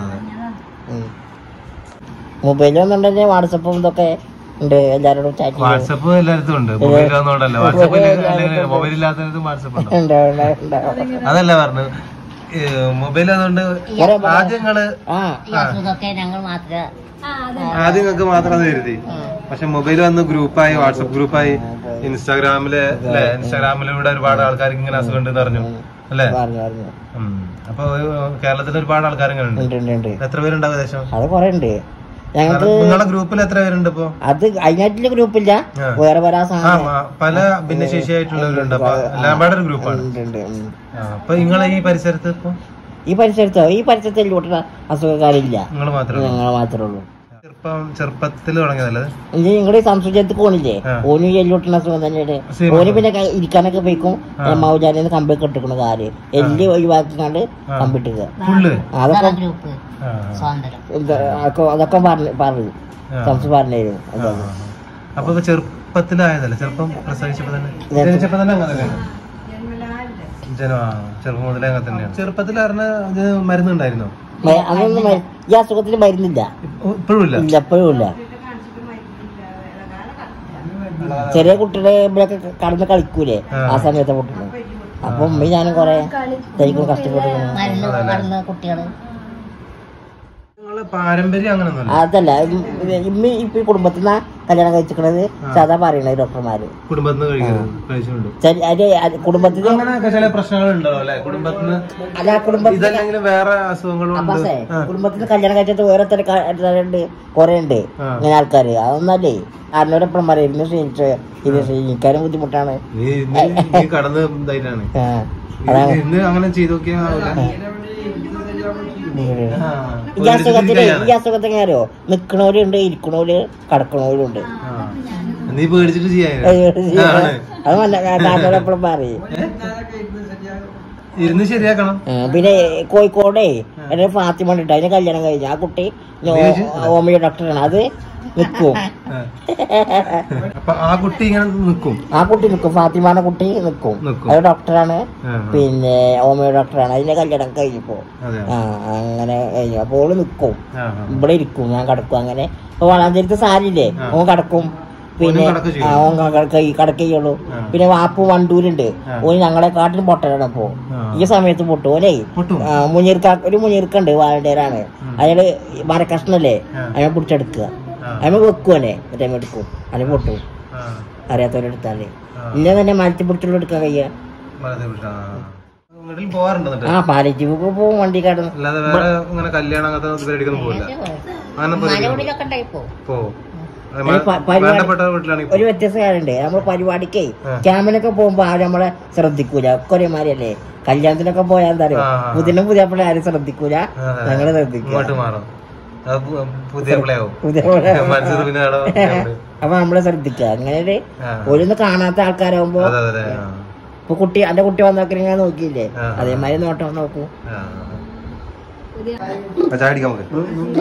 മൊബൈൽ വന്നിട്ടുണ്ടെങ്കിൽ വാട്സപ്പും ഇതൊക്കെ ഉണ്ട് എല്ലാവരോടും ചാറ്റ് ചെയ്യും വാട്സപ്പ് എല്ലായിടത്തും ഉണ്ട് മൊബൈൽ വന്നോണ്ടല്ലേ വാട്സപ്പ് അല്ലെങ്കിൽ മൊബൈൽ ഇല്ലാത്തവർക്ക് വാട്സപ്പ് ഉണ്ടോ ഉണ്ടാവും, ഉണ്ടാവും, ഉണ്ടാവും. അതല്ല പറഞ്ഞു മൊബൈൽ അതുകൊണ്ട് ആദ്യം നിങ്ങള് ആ ഈ അസുഖമൊക്കെ ഞങ്ങൾ മാത്രമേ ആ അതെ ആദ്യം നിങ്ങൾക്ക് മാത്രം കരുതി പക്ഷെ മൊബൈൽ വന്ന് ഗ്രൂപ്പായി വാട്സപ്പ് ഗ്രൂപ്പായി ഇൻസ്റ്റാഗ്രാമില് അല്ലെ ഇൻസ്റ്റാഗ്രാമിലൂടെ ഒരുപാട് ആൾക്കാർക്ക് ഇങ്ങനെ അസുഖം ഉണ്ടെന്ന് അറിഞ്ഞു അല്ലേ പറഞ്ഞു പറഞ്ഞു ഉം. അപ്പൊ ഒരു കേരളത്തിൽ ഒരുപാട് ആൾക്കാർ ഇങ്ങനെ ഉണ്ട് ഉണ്ട് ഉണ്ട് ഉണ്ട് എത്ര പേരുണ്ടാവും ഏകദേശം അത് കൊറേ ഉണ്ട് ഞങ്ങൾക്ക് നിങ്ങളെ ഗ്രൂപ്പിൽ എത്ര പേരുണ്ട് ഇപ്പൊ അത് അതിനായിട്ടുള്ള ഗ്രൂപ്പില്ല ആ. വേറെ വേറെ ആ സാധനം ആ, പല ഭിന്നശേഷിയായിട്ടുള്ളവരുണ്ട് അപ്പൊ എല്ലാം പാടെ ഒരു ഗ്രൂപ്പാണ് ഉണ്ട് ഉണ്ട് ഉം. ആ, അപ്പൊ നിങ്ങളെ ഈ പരിസരത്ത് ഇപ്പൊ ഈ പരിസരത്തോ ഈ പരിസരത്ത് എല്ലോട്ടുള്ള അസുഖക്കാരില്ല നിങ്ങൾ മാത്രമേ ഉള്ളൂ ഞങ്ങൾ മാത്രമേ ഉള്ളൂ ചെറുപ്പം ചെറുപ്പത്തിൽ തുടങ്ങിയതല്ലേ ഇനി നിങ്ങളുടെ സംശയത്തിൽ കോണില്ലേ ആ. ഓന് എല്ലോട്ടുള്ള അസുഖം തന്നെയാണ് Same ഓന് പിന്നെ ക- ഇരിക്കാനൊക്കെ പോയിക്കും മൗജാനിന്ന് കമ്പൊക്കെ ഇട്ടിക്കണ കാല് എല്ല് ഒഴിവാക്കിക്കാണ്ട് കമ്പിട്ടുക ഫുള്ള് അതൊക്കെ ഗ്രൂപ്പ് ആ, സ്വാതന്ത്ര്യം ഇത് അതൊക്കെ- അതൊക്കെ പറഞ്ഞു പറഞ്ഞു ആ. സംശയം പറഞ്ഞു തരും ആ, ആ. അപ്പൊ ഇപ്പൊ ചെറുപ്പത്തിലായതല്ലേ ചെറുപ്പം പ്രസവിച്ചപ്പോ തന്നെ ജനിച്ചപ്പോ തന്നെ അങ്ങനെ തന്നെയാണ് ജനം ആ ചെറുപ്പം മുതലേ അങ്ങനെ തന്നെയാണ് ചെറുപ്പത്തിൽ അറിഞ്ഞ ഇത് മരുന്നുണ്ടായിരുന്നോ അതൊന്നും മ- ഈ അസുഖത്തിന് മരുന്നില്ല ഇപ്പോഴും ഇല്ല ഇല്ല എപ്പോഴും ഇല്ല ചെറിയ കുട്ടികളെ ഇവിടെയൊക്കെ കടന്ന് കളിക്കൂലേ ആ സമയത്തെ പൊട്ടുന്നത് അപ്പൊ ഉമ്മ ഞാനും കൊറേ തൈക്കും കഷ്ടപ്പെട്ടു മരുന്ന് കടന്ന കുട്ടികള് നിങ്ങളെ പാരമ്പര്യം അങ്ങനൊന്നുമല്ല അതല്ല ഇമ്മ ഇപ്പൊ ഈ കുടുംബത്തിൽ നിന്നാ കല്യാണം കഴിച്ചിക്കണത് സാധാ പറയണത് ഡോക്ടർമാര് കുടുംബത്തിൽ നിന്ന് കഴിക്കുന്നത് കഴിച്ചുകൊണ്ട് ചെ- അത് അത് കുടുംബത്തിൽ അങ്ങനെയൊക്കെ ചില പ്രശ്നങ്ങൾ ഉണ്ടാവും അല്ലെ കുടുംബത്തിൽ നിന്ന് അല്ല കുടുംബത്തിൽ ഇതല്ലെങ്കിലും വേറെ അസുഖങ്ങളും ഉണ്ട് അപ്പാസേ ആ. കുടുംബത്തിൽ കല്യാണം കഴിച്ചിട്ട് വേറെ ഉണ്ട് കുറെ ഉണ്ട് ആ. ഇങ്ങനെ ആൾക്കാര് അതൊന്നല്ലേ ആരിനോടൊപ്പം പറയും ഇന്ന് ക്ഷീണിച്ച് ഇത് ക്ഷീണിക്കാനും ബുദ്ധിമുട്ടാണ് നീ നീ- നീ കടന്ന് ഇതായിട്ടാണ് ആ. ഇന്ന് ഇന്ന് അങ്ങനെ ചെയ്തു നോക്കിയാ ഈ അസുഖത്തിന് ഈ അസുഖത്തിന് അറിയോ നിക്കണവരുണ്ട് ഇരിക്കണവര് കടക്കണവരുണ്ട് നീ പേടിച്ചിട്ട് ചെയ്യാൻ അത് നല്ല കാരണോടെപ്പോഴും പറയും ഇരുന്ന് ശരിയാക്കണം ആ, പിന്നെ കോഴിക്കോടേ എന്റെ ഫാത്തിമ ഉണ്ട് അതിന് കല്യാണം കഴിഞ്ഞു ആ കുട്ടി ഹോമിയോ ഡോക്ടറാണ് അത് നിൽക്കും ആ. അപ്പൊ ആ കുട്ടി ഇങ്ങനെ നിക്കും ആ കുട്ടി നിൽക്കും ഫാത്തിമാന്റെ കുട്ടി നിൽക്കും നിക്കും. അത് ഡോക്ടറാണ് ആ, ആ. പിന്നെ ഹോമിയോ ഡോക്ടറാണ് അതിന്റെ കല്യാണം കഴിഞ്ഞപ്പോ അതെ ആ അങ്ങനെ കഴിഞ്ഞു അപ്പൊ ഓള് നിൽക്കും ആ, ആ. ഇവിടെ ഇരിക്കും ഞാൻ കിടക്കും അങ്ങനെ ഇപ്പൊ വളാഞ്ചേരത്തെ സാരില്ലേ ആ. ഓൻ കിടക്കും പിന്നെ ഓനും കിടക്കുകയും ആ, ചെയ്യും. ഓൻ കടക്കുകയുള്ളൂ ആ. പിന്നെ വാപ്പു വണ്ടൂരുണ്ട് ആ. ഓന് ഞങ്ങളെ കാട്ടിലും പൊട്ടലാണ് അപ്പോ ആ. ഈ സമയത്ത് പൊട്ടും ഓനെ പൊട്ടും? ആ, മുനീർക്ക ഒരു മുനീർക്കുണ്ട് വാളണ്ടേരാണ് അയാള് മരക്കഷ്ണല്ലേ ആ. അയാൾ പിടിച്ചെടുക്കുക ആ. അയാൾ വെക്കുവനെ മറ്റേ എടുക്കും അതിന് പൊട്ടും ആ. അറിയാത്തവരെടുത്താല് ആ. ഇന്നെ തന്നെ മരത്തി പിടിച്ചുള്ള എടുക്കാൻ കഴിയുക വളരെ വിട്ടാ. വീട്ടിൽ പോവാറുണ്ടോ എന്നിട്ട് ആ പാലിറ്റീവ് പോവും വണ്ടി കടന്ന് അല്ലാതെ വേറെ ഇങ്ങനെ കല്യാണം അങ്ങനത്തെ പരിപാടിക്കൊന്നും പോവില്ല അങ്ങനെ പരിപാടി മലമുടിയിലൊക്കെ ഉണ്ടായി പോകും പോവും അത് ഒരു പ- പരിപാടി- വേണ്ടപ്പെട്ട വീട്ടിലാണെങ്കിൽ ഒരു വ്യത്യസ്ത കാര്യമുണ്ട് നമ്മൾ പരിപാടിക്കേ ആ. ക്യാമ്പിനൊക്കെ പോകുമ്പോ ആരും നമ്മളെ ശ്രദ്ധിക്കൂല കൊരേമാരല്ലേ കല്യാണത്തിനൊക്കെ പോയാൽ എന്താ അറിയോ ആ, ആ. പുതിന പുതിയപ്പോഴെ ആരും ശ്രദ്ധിക്കൂല ആ, അതെ. ഞങ്ങള് ശ്രദ്ധിക്കുക ഇങ്ങോട്ട് മാറും അത് പു- പുതിയ പിള്ളയാവും പുതിയ മനസ്സിൽ പിന്നെ അവിടെ ഉണ്ട്. അപ്പൊ നമ്മളെ ശ്രദ്ധിക്കുക അങ്ങനെ ഒരു ആ. ഒരൊന്നും കാണാത്ത ആൾക്കാരാകുമ്പോ അതെ അതെ അതെ ആ. ഇപ്പൊ കുട്ടി എന്റെ കുട്ടി വന്നോക്കി ഞാൻ നോക്കിയില്ലേ ആ. അതേമാതിരി നോട്ടം നോക്കൂ ആ. അപ്പൊ ചായ അടിക്കാൻ നമുക്ക്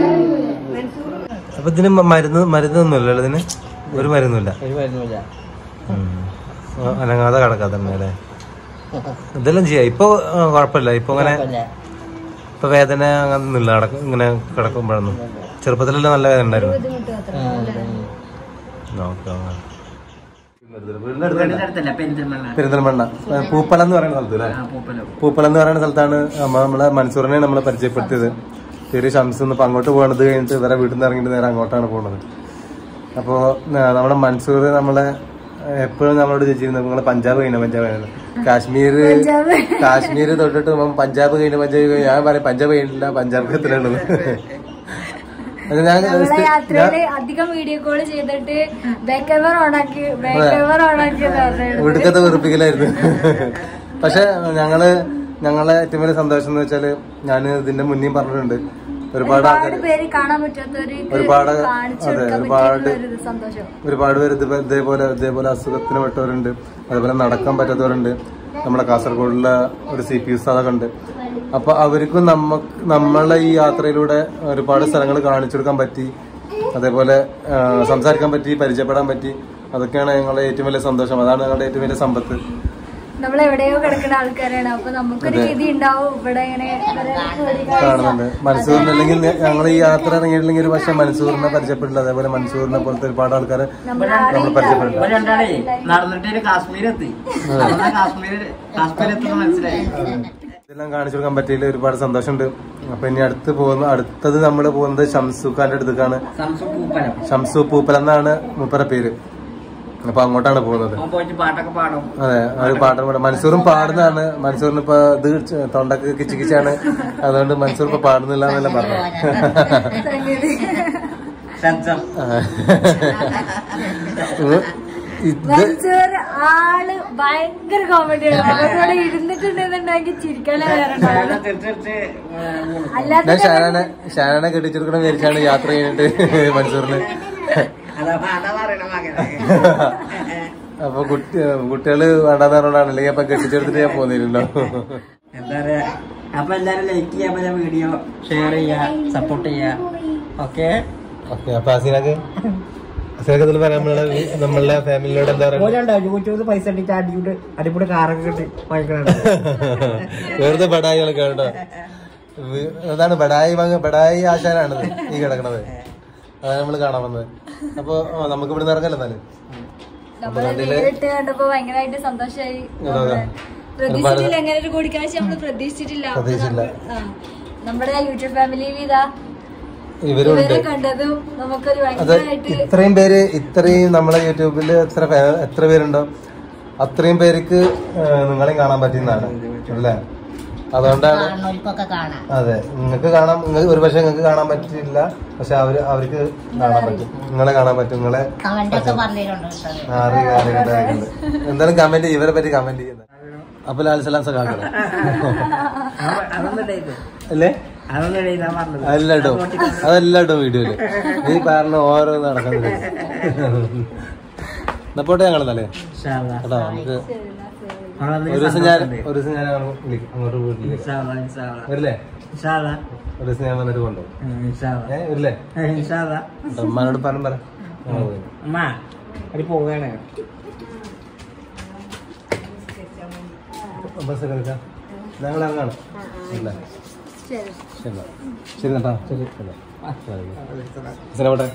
അപ്പൊ ഇതിന് മ- മരുന്ന് മരുന്നൊന്നുമില്ലല്ലോ ഇതിന് ഒരു മരുന്നുമില്ല ഒരു മരുന്നില്ല ഉം. ആ, അനങ്ങാതെ കിടക്കാ തന്നെ അല്ലേ ഇതെല്ലാം ചെയ്യാം ഇപ്പൊ ആ, കുഴപ്പമില്ല ഇപ്പൊ അങ്ങനെ ഇപ്പൊ വേദന അങ്ങനൊന്നുമില്ല കിടക്കും ഇങ്ങനെ കിടക്കുമ്പോഴൊന്നും ചെറുപ്പത്തിലെല്ലാം നല്ല വേദന ഉണ്ടായിരുന്നു നോക്കാം പെരിന്തൽമണ്ണ ഏ, പൂപ്പലം എന്ന് പറയുന്ന സ്ഥലത്ത് അല്ലേ പൂപ്പലം എന്ന് പറയുന്ന സ്ഥലത്താണ് നമ്മ നമ്മളെ മൻസൂറിനെ നമ്മളെ പരിചയപ്പെടുത്തിയത് പേര് ഷംസ് എന്ന് ഇപ്പൊ അങ്ങോട്ട് പോകണത് കഴിഞ്ഞിട്ട് വേറെ വീട്ടിൽ നിന്ന് ഇറങ്ങിയിട്ട് നേരെ അങ്ങോട്ടാണ് പോകുന്നത് അപ്പോൾ നമ്മുടെ മൻസൂർ നമ്മളെ എപ്പോഴും നമ്മളോട് ചോദിച്ചിരുന്നു നിങ്ങൾ പഞ്ചാബ് കഴിഞ്ഞ പഞ്ചാബ് കഴിഞ്ഞ കാശ്മീർ കാശ്മീർ തൊട്ടിട്ട് ഇവൻ പഞ്ചാബ് കഴിഞ്ഞ പഞ്ചാബ് കഴിഞ്ഞ ഞാൻ പറയും പഞ്ചാബ് കഴിഞ്ഞിട്ടില്ല പഞ്ചാബ് എത്രയുള്ളത് അത് ഞാൻ നമ്മളെ യാത്രയില് അധികം വീഡിയോ കോൾ ചെയ്തിട്ട് ബാക്ക് കവർ ഓണാക്കി ബാക്ക് കവർ ഓണാക്കി ഒടുക്കത്തെ വെറുപ്പിക്കലായിരുന്നു പക്ഷെ ഞങ്ങള് ഞങ്ങളെ ഏറ്റവും വലിയ സന്തോഷം എന്ന് വെച്ചാല് ഞാൻ ഇതിന്റെ മുന്നേ പറഞ്ഞിട്ടുണ്ട് ഒരുപാട് ആൾക്കാർ ഒരുപാട് പേര് കാണാൻ പറ്റാത്തവര് ഒരുപാട് കാണിച്ചു അതെ കൊടുക്കാൻ ഒരുപാട് പറ്റിയിട്ടുള്ള ഒരു സന്തോഷം ഒരുപാട് പേര് ഇത് ഇതേപോലെ ഇതേപോലെ അസുഖത്തിന് പെട്ടവരുണ്ട് അതുപോലെ നടക്കാൻ പറ്റാത്തവരുണ്ട് നമ്മുടെ കാസർഗോഡിലെ ഒരു സി പി ഉസ്താദൊക്കെ ഉണ്ട് അപ്പൊ അവർക്കും നമുക്ക് നമ്മളെ ഈ യാത്രയിലൂടെ ഒരുപാട് സ്ഥലങ്ങൾ കാണിച്ചു കൊടുക്കാൻ പറ്റി അതേപോലെ ആ, സംസാരിക്കാൻ പറ്റി പരിചയപ്പെടാൻ പറ്റി അതൊക്കെയാണ് ഞങ്ങളുടെ ഏറ്റവും വലിയ സന്തോഷം അതാണ് ഞങ്ങളുടെ ഏറ്റവും വലിയ സമ്പത്ത് നമ്മൾ എവിടെയോ കിടക്കുന്ന ആൾക്കാരാണ് അപ്പൊ നമുക്കൊരു രീതി ഉണ്ടാവും ഇവിടെ ഇങ്ങനെ ഇവരെ കൂടിക്കാഴ്ച. കാണുന്നുണ്ട് മൻസൂറിന് അല്ലെങ്കിൽ ഞങ്ങൾ ഈ യാത്ര ഇറങ്ങിയിട്ടില്ലെങ്കിൽ ഒരു പക്ഷേ മൻസൂറിനെ പരിചയപ്പെടില്ല അതേപോലെ മൻസൂറിനെ പോലത്തെ ഒരുപാട് ആൾക്കാരെ നമ്മൾ പരിചയപ്പെടില്ല ഇവര് രണ്ടാളേ നടന്നിട്ട് കാശ്മീർ എത്തി കാശ്മീർ കാശ്മീർ എത്തുന്ന മനസ്സിലായി ഇതെല്ലാം കാണിച്ചു കൊടുക്കാൻ പറ്റിയതിൽ ഒരുപാട് സന്തോഷമുണ്ട് അപ്പൊ ഇനി അടുത്ത് പോകുന്ന അടുത്തത് നമ്മൾ പോകുന്നത് ഷംസുഖാന്റെ അടുത്തേക്കാണ് സംസു പൂപ്പലം ഷംസു പൂപ്പൽ എന്നാണ് മൂപ്പര പേര് അപ്പൊ അങ്ങോട്ടാണ് പോകുന്നത് അവൻ പോയിട്ട് പാട്ടൊക്കെ പാടും അതെ ഒരു പാട്ടും പാടും മൻസൂറും പാടുന്നതാണ് മൻസൂറിന് ഇപ്പൊ ഇത് ച- തൊണ്ടക്ക് കിച്ച് കിച്ചാണ് അതുകൊണ്ട് മൻസൂർ ഇപ്പൊ പാടുന്നില്ല എന്നെല്ലാം പറഞ്ഞു സജ്ജം ഇത് മൻസൂർ ആള് ഭയങ്കര കോമഡിയാണ് അവരോട് ഇരുന്നിട്ടുണ്ടെന്നുണ്ടെങ്കിൽ ചിരിക്കാനേ വേറെ ഉണ്ടാവില്ല. തിരിച്ചിട്ട് അല്ലാതെ ഞാൻ ഷാനാനെ ഷാനാനെ കെട്ടിച്ചെടുക്കണം വിചാരിച്ചാണ് യാത്ര കഴിഞ്ഞിട്ട് മൻസൂറിന് അതാ അതാ പറയണ മകനെ അപ്പൊ കുട്ടി കുട്ടികള് വേണ്ടാന്ന് പറഞ്ഞോണ്ടാണ് അല്ലെങ്കിൽ അപ്പൊ കെട്ടിച്ചെടുത്തിട്ട് ഞാൻ പോന്നിരുന്നോ എന്താ പറയാ അപ്പൊ എല്ലാരും ലൈക്ക് ചെയ്യാൻ പറ്റുന്ന വീഡിയോ ഷെയർ ചെയ്യാ സപ്പോർട്ട് ചെയ്യാ ഓക്കെ ഓക്കെ അപ്പൊ അസീനക്ക് അസീനക്ക് ഇതിൽ പറയാൻ നമ്മളെ വീ- നമ്മളുടെ ഫാമിലിയോട് എന്താ പറയുക ഓലുണ്ടോ യൂട്യൂബിൽ പൈസ ഇട്ടിട്ട് അടിപൊളി അടിപൊളി കാറൊക്കെ കിട്ടി വാങ്ങിക്കണുണ്ട് വെറുതെ ബടായികളൊക്കെ കേട്ടോ വി- അതാണ് ബടായി വാങ്ങ ബടായി ആശാനാണത് ഈ കിടക്കണത് അതാണ് നമ്മള് കാണാൻ വന്നത് അപ്പൊ ആ, നമുക്ക് ഇവിടെ ഇറങ്ങല്ലോ എന്നാല് നമ്മള് നേരിട്ട് കണ്ടപ്പോ ഭയങ്കരമായിട്ട് സന്തോഷമായി അതെ. പ്രതീക്ഷിച്ചിട്ടില്ല അങ്ങനെ ഒരു കൂടിക്കാഴ്ച നമ്മള് പ്രതീക്ഷിച്ചിട്ടില്ല അപ്പൊ പ്രതീക്ഷിച്ചില്ല. നമ്മ- ആ. നമ്മുടെ യൂട്യൂബ് ഫാമിലിയിൽ ഇതാ ഇവരുണ്ട് ഇവരെ കണ്ടതും നമുക്കൊരു അത് ഭയങ്കരമായിട്ട് ഇത്രയും പേര് ഇത്രയും നമ്മളെ യൂട്യൂബിൽ എത്ര ഫേ- എത്ര പേരുണ്ടോ അത്രയും പേർക്ക് ഏഹ്, നിങ്ങളെയും കാണാൻ പറ്റുന്നതാണ് അല്ലേ അതുകൊണ്ടാണ് കാണുന്നവർക്കൊക്കെ കാണാം അതെ നിങ്ങൾക്ക് കാണാൻ നിങ്ങൾക്ക് ഒരു പക്ഷെ നിങ്ങൾക്ക് കാണാൻ പറ്റില്ല പക്ഷെ അവര് അവർക്ക് കാണാൻ പറ്റും നിങ്ങളെ കാണാൻ പറ്റും നിങ്ങളെ കമന്റ് ഒക്കെ പറഞ്ഞിട്ടുണ്ട് കേട്ടോ. ആ, അറിയില്ല, അറിയില്ല, അറിയില്ല. എന്തായാലും കമന്റ് ഇവരെ പറ്റി കമന്റ് ചെയ്യുന്നത് അപ്പൊ ലാൽ സലാം സഖാക്കളെ അതൊന്നും ഇടയില്ല അല്ലേ അതൊന്നും ഇടയില്ല പറഞ്ഞത് അല്ല കേട്ടോ അതല്ല കേട്ടോ വീഡിയോയില് നീ പറഞ്ഞ ഓരോ നടക്കുന്നത് എന്നാ പോട്ടെ ഞങ്ങൾ നല്ലേ ഇൻഷാല്ലാ. കേട്ടോ നമുക്ക് നമ്മളെ ഒരു ദിവസം ഞാൻ ഒരു ദിവസം ഞാൻ അങ്ങോട്ട് വിളിക്കും അങ്ങോട്ട് വീട്ടിലേക്ക് ഇൻഷാല്ലാ, ഇൻഷാല്ലാ. വരില്ലേ ഇൻഷാല്ലാ. ഒരു ദിവസം ഞാൻ വന്നിട്ട് കൊണ്ടുപോകും ഉം, ഇൻഷാല്ലാ. ഏ വരില്ലേ ഏ, ഇൻഷാല്ലാ. കേട്ടോ, ഉമ്മാനോട് പറഞ്ഞു പറ ഞങ്ങൾ പോയി. അമ്മ അത് പോവുകയാണ് ബസ് ഒക്കെ എടുക്കാം ഞങ്ങൾ ഇറങ്ങാണ് അല്ലേ ശരി ശരി ശരി കേട്ടോ ശരി ശരി പോട്ടെ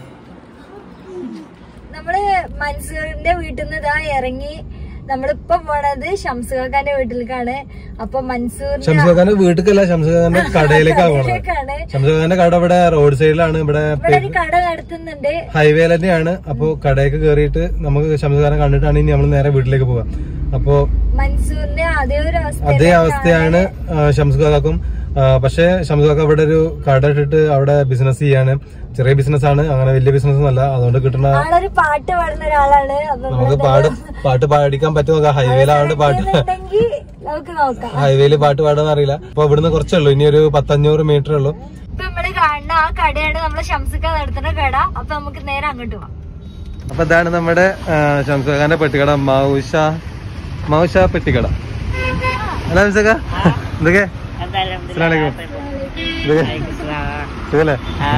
നമ്മള് മൻസൂറിന്റെ വീട്ടിൽ നിന്ന് ഇതാ ഇറങ്ങി നമ്മളിപ്പൊ പോണത് ഷംസുഖാന്റെ വീട്ടിലേക്കാണ് അപ്പൊ മൻസൂറിന്റെ ഷംസുഖാന്റെ വീട്ടിലേക്കല്ല ഷംസുഖാന്റെ കടയിലേക്കാണ് പോണത് വീട്ടിലേക്കാണ് ഷംസുഖാന്റെ കട ഇവിടെ റോഡ് സൈഡിലാണ് ഇവിടെ ഇവിടെ ഒരു കട നടത്തുന്നുണ്ട് ഹൈവേ തന്നെയാണ് അപ്പൊ കടയൊക്കെ കയറിയിട്ട് നമുക്ക് ഷംസുഖാനെ കണ്ടിട്ടാണ് ഇനി നമ്മൾ നേരെ വീട്ടിലേക്ക് പോവാം അപ്പോ മൻസൂറിന്റെ അതേ ഒരു അവസ്ഥ അതേ അവസ്ഥയാണ് ഷംസുഖാക്കും പക്ഷെ ഷംസുഖാക്ക അവിടെ ഒരു കട ഇട്ടിട്ട് അവിടെ ബിസിനസ് ചെയ്യാണ് ചെറിയ ബിസിനസ് ആണ് അങ്ങനെ വലിയ ബിസിനസ് ഒന്നല്ല അതുകൊണ്ട് കിട്ടുന്ന ആളൊരു പാട്ട് പാടുന്ന ഒരാളാണ് അപ്പൊ നമുക്ക് പാട് പാട്ട് പാടിക്കാൻ പറ്റുമോ ഹൈവേയിലാണ്ട് പാട്ട് ഉണ്ടെങ്കിൽ നമുക്ക് നോക്കാം ഹൈവേയിൽ പാട്ട് പാടാൻ അറിയില്ല അപ്പൊ ഇവിടുന്ന് കുറച്ചേ ഉള്ളൂ ഇനി ഒരു പത്തഞ്ഞൂറ് മീറ്റർ ഉള്ളൂ ഇപ്പൊ നമ്മള് കാണുന്ന ആ കടയാണ് നമ്മളെ ഷംസുഖ നടത്തുന്ന കട അപ്പൊ നമുക്ക് നേരെ അങ്ങോട്ട് പോവാം അപ്പൊ ഇതാണ് നമ്മുടെ ഷംസുഖാന്റെ പെട്ടിക്കട മൗഷ മൗഷ പെട്ടിക്കട അല്ല ഷംസുഖ എന്തൊക്കെ എന്തായാലും അസ്സലാമലൈക്കും. എന്തൊക്കെ സുഖല്ലേ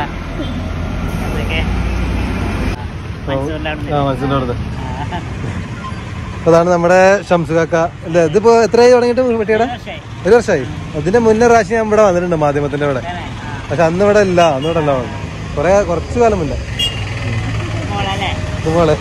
ആ മനസ്സിന്റെ അടുത്ത് അപ്പൊ അതാണ് നമ്മുടെ ഷംസുഖാക്ക അല്ലേ ഇതിപ്പോ എത്രയായി തുടങ്ങിയിട്ട് പെട്ടിക്കട ഒരു വർഷമായി അതിന്റെ മുന്നേ പ്രാവശ്യം ഞാൻ ഇവിടെ വന്നിട്ടുണ്ട് മാധ്യമത്തിന്റെ ഇവിടെ പക്ഷെ അന്ന് ഇവിടെ ഇല്ല അന്ന് ഇവിടെ അല്ല വന്നത് കൊറേ കുറച്ചു കാലം മുന്നേ ഇതുപോലെ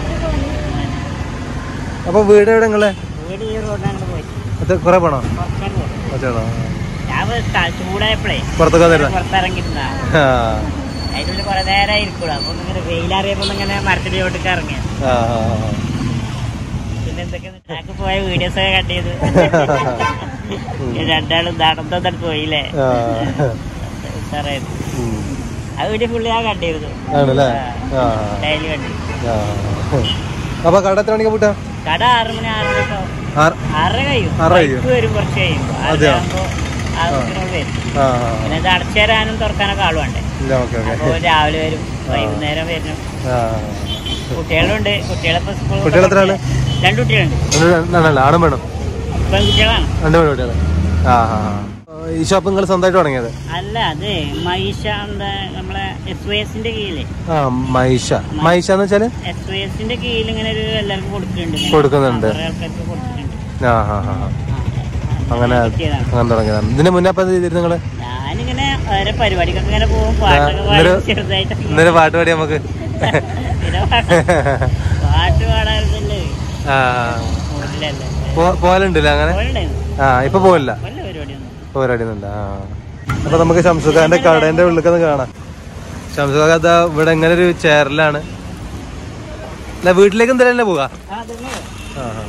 അപ്പൊ വീട് എവിടെ നിങ്ങളെ വീട് ഈ റോഡിനാണ് പോയി അത് കൊറേ പോണോ കുറച്ചാണ് പോയി അച്ഛാണോ ഞാൻ ചൂടായപ്പോഴേ പുറത്തൊക്കെ വന്നിരുന്ന പുറത്തിറങ്ങിയിരുന്ന ആ അതിന്റെ ഉള്ളിൽ കുറെ നേരം ഇരിക്കൂടാ അപ്പൊ ഇങ്ങനെ വെയിലറിയപ്പോ ഇങ്ങനെ മരത്തിന്റെ ചോട്ടൊക്കെ ഇറങ്ങിയ ആ, ആ, ആ. പിന്നെ എന്തൊക്കെ ഞാക്ക് പോയ വീഡിയോസ് ഒക്കെ കട്ട് ചെയ്ത് രണ്ടാളും നടന്നോട്ട് പോയില്ലേ ആ. ഉഷാറായിരുന്നു ഉം. ആ വീഡിയോ ഫുള്ള് ഞാൻ കട്ട് ചെയ്തു ആണല്ലേ ആ ഡെയിലി കണ്ടു ആ. അപ്പൊ കട എത്ര മണിക്ക് പൂട്ടാ കട ആറ് മണി ആറര ഒക്കെ ആവും. ആറ് ആറര കഴിയും ആറര കഴിയും. ബൈക്ക് വരും കുറച്ച് കഴിയും അതെയോ? ആകുമ്പോ ആവശ്യത്തിനോട് വരും ആ പിന്നെ ഇത് അടച്ചു തരാനും തുറക്കാനൊക്കെ ആള് വേണ്ടേ ഇല്ല ഓക്കെ അപ്പൊ ഓക്കെ രാവിലെ വരും വൈകുന്നേരം വരും ആ കുട്ടികളുണ്ട് കുട്ടികളിപ്പോ സ്കൂൾ കുട്ടികൾ എത്ര ആള്? രണ്ട് കുട്ടികളുണ്ട് രണ്ടാണല്ലേ ആണും വേണം പെൺകുട്ടികളാണ് രണ്ട് പെൺകുട്ടികള് ആ ആ ആ. ഈ ഷോപ്പ് നിങ്ങൾ സ്വന്തമായിട്ട് തുടങ്ങിയത് അല്ല അത് മൈഷ എന്താ നമ്മളെ എസ് വൈ എസിന്റെ കീഴില് ആ മൈഷ മൈഷ എന്ന് വെച്ചാല് എസ് വൈ എസിന്റെ കീഴിൽ ഇങ്ങനെ ഒരു എല്ലാവർക്കും കൊടുക്കുന്നുണ്ട് ഇങ്ങനെ. കൊടുക്കുന്നുണ്ട്. കുറെ ആൾക്കാർക്ക് കൊടുക്കുന്നുണ്ട് ആ ആ ആ ആ. അങ്ങനെ കിട്ടിയതാണ്. അങ്ങനെ തുടങ്ങിയതാണ് ഇതിന് മുന്നേ അപ്പം എന്ത് ചെയ്തിരുന്നു നിങ്ങള് ഞാനിങ്ങനെ ഓരോ പരിപാടിക്കൊക്കെ ഇങ്ങനെ പോകും പാട്ടൊക്കെ പാടി ഇന്നൊരു- ചെറുതായിട്ട് ഇന്നൊരു പാട്ട് പാടി നമുക്ക് പിന്നെ പാട്ട് പാട്ട് പാടാറില്ലേ ആ മൂടിലല്ലേ പോ- പോകലുണ്ടല്ലേ അങ്ങനെ പോലുണ്ടായിരുന്നു ആ ഇപ്പൊ പോകില്ല വല്ല പരിപാടിയൊന്നും പോരാടുന്നുണ്ട് ആ അപ്പൊ നമുക്ക് ഷംസുഖാന്റെ കടേന്റെ ഉള്ളിൽ കാണാം ഷംസുഖ അതാ ഇവിടെ ഇങ്ങനെ ഒരു ചെയറിലാണ് അല്ല വീട്ടിലേക്ക് എന്തായാലും തന്നെ പോകാം ആ, അതൊന്നും ആ ആ.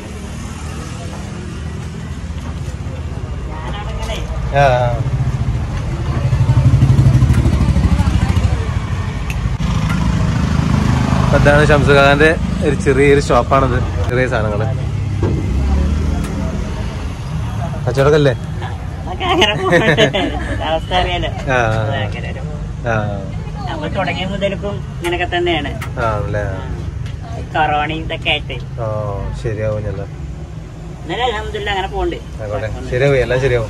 ഞാനവിടെ ഇങ്ങനെ ആ അപ്പൊ ഇതാണ് ഷംസുഖാന്റെ ഒരു ചെറിയൊരു ഷോപ്പാണിത് ചെറിയ സാധനങ്ങള് കച്ചവടക്കല്ലേ അതൊക്കെ അങ്ങനെ പോകട്ടെ. അവസ്ഥ അറിയാലോ ആ. അങ്ങനെ ഒരു- ആ നമ്മൾ തുടങ്ങിയ മുതൽക്കും ഇങ്ങനൊക്കെ തന്നെയാണ് ആണല്ലേ കൊറോണയും ഇതൊക്കെ ആയിട്ട് ഓ ശരിയാവും ഞല്ല എന്നാലും അലഹമില്ല അങ്ങനെ പോണ്ട് ആയിക്കോട്ടെ ശരിയാവും എല്ലാം ശരിയാവും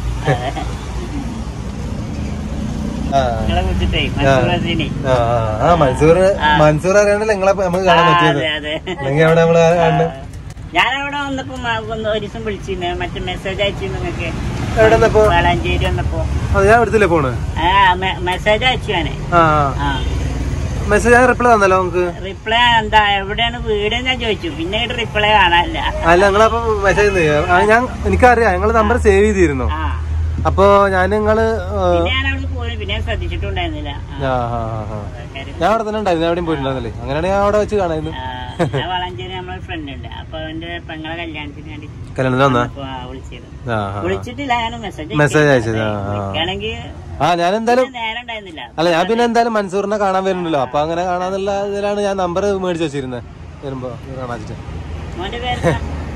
ആ നിങ്ങളെ കുറിച്ചിട്ടേ മൻസൂർ ഹസീനി ആ, ആ, ആ മൻസൂർ മൻസൂർ അറിയാണ്ടല്ലോ നിങ്ങളെ നമുക്ക് കാണാൻ പറ്റിയത് അതെ അതെ അല്ലെങ്കിൽ അവിടെ നമ്മള് കണ്ട് ഞാനവിടെ വന്നപ്പോ മ- ഒന്ന് ഒരു ദിവസം വിളിച്ചിരുന്നു മറ്റേ മെസ്സേജ് അയച്ചു നിങ്ങൾക്ക് എവിടെ നിന്നപ്പോ വളാഞ്ചേരി വന്നപ്പോ അത് ഞാൻ എടുത്തില്ലേ ഫോണ് ആ മെസ്സേജ് അയച്ചു ഞാന് ആ ആ മെസ്സേജ് ഞാൻ റിപ്ലൈ തന്നല്ലോ നമുക്ക് റിപ്ലൈ എന്താ എവിടെയാണ് വീട് ഞാൻ ചോദിച്ചു പിന്നെ റിപ്ലൈ കാണാനില്ല അല്ല നിങ്ങളപ്പോ മെസ്സേജ് ഞാൻ എനിക്കറിയാം നിങ്ങളെ നമ്പർ സേവ് ചെയ്തിരുന്നു ആ അപ്പൊ ഞാൻ നിങ്ങള് ആ, പിന്നെ ഞാൻ അവിടെ പോയി പിന്നെ ഞാൻ ശ്രദ്ധിച്ചിട്ടുണ്ടായിരുന്നില്ല ആ, ആ, ആ, ആ. കാര്യം, ഞാൻ അവിടെ തന്നെ ഉണ്ടായിരുന്നു ഞാൻ എവിടെയും പോയിട്ടുണ്ടായിരുന്നില്ലേ അങ്ങനെയാണെങ്കിൽ ഞാൻ അവിടെ വെച്ച് കാണായിരുന്നു ആ, ഞാൻ വളഞ്ചേരി നമ്മളെ ഫ്രണ്ട് ഉണ്ട് അപ്പൊ അവന്റെ പെങ്ങളെ കല്യാണത്തിന് വേണ്ടി കല്യാണത്തിന് വന്നാ അപ്പൊ ആ വിളിച്ചത് ആ, ആ. വിളിച്ചിട്ടില്ല ഞാൻ മെസ്സേജ് മെസ്സേജ് അയച്ചത് ആ, ആ. വിളിക്കുകയാണെങ്കിൽ ആ ഞാൻ എന്തായാലും നേരം ഉണ്ടായിരുന്നില്ല അല്ല ഞാൻ പിന്നെ എന്തായാലും മൻസൂറിനെ കാണാൻ വരുന്നുണ്ടല്ലോ അപ്പൊ അങ്ങനെ കാണാന്നുള്ള ഇതിലാണ് ഞാൻ നമ്പർ മേടിച്ച് വെച്ചിരുന്നത് വരുമ്പോ കാണാൻ വെച്ചിട്ട് മോന്റെ പേര്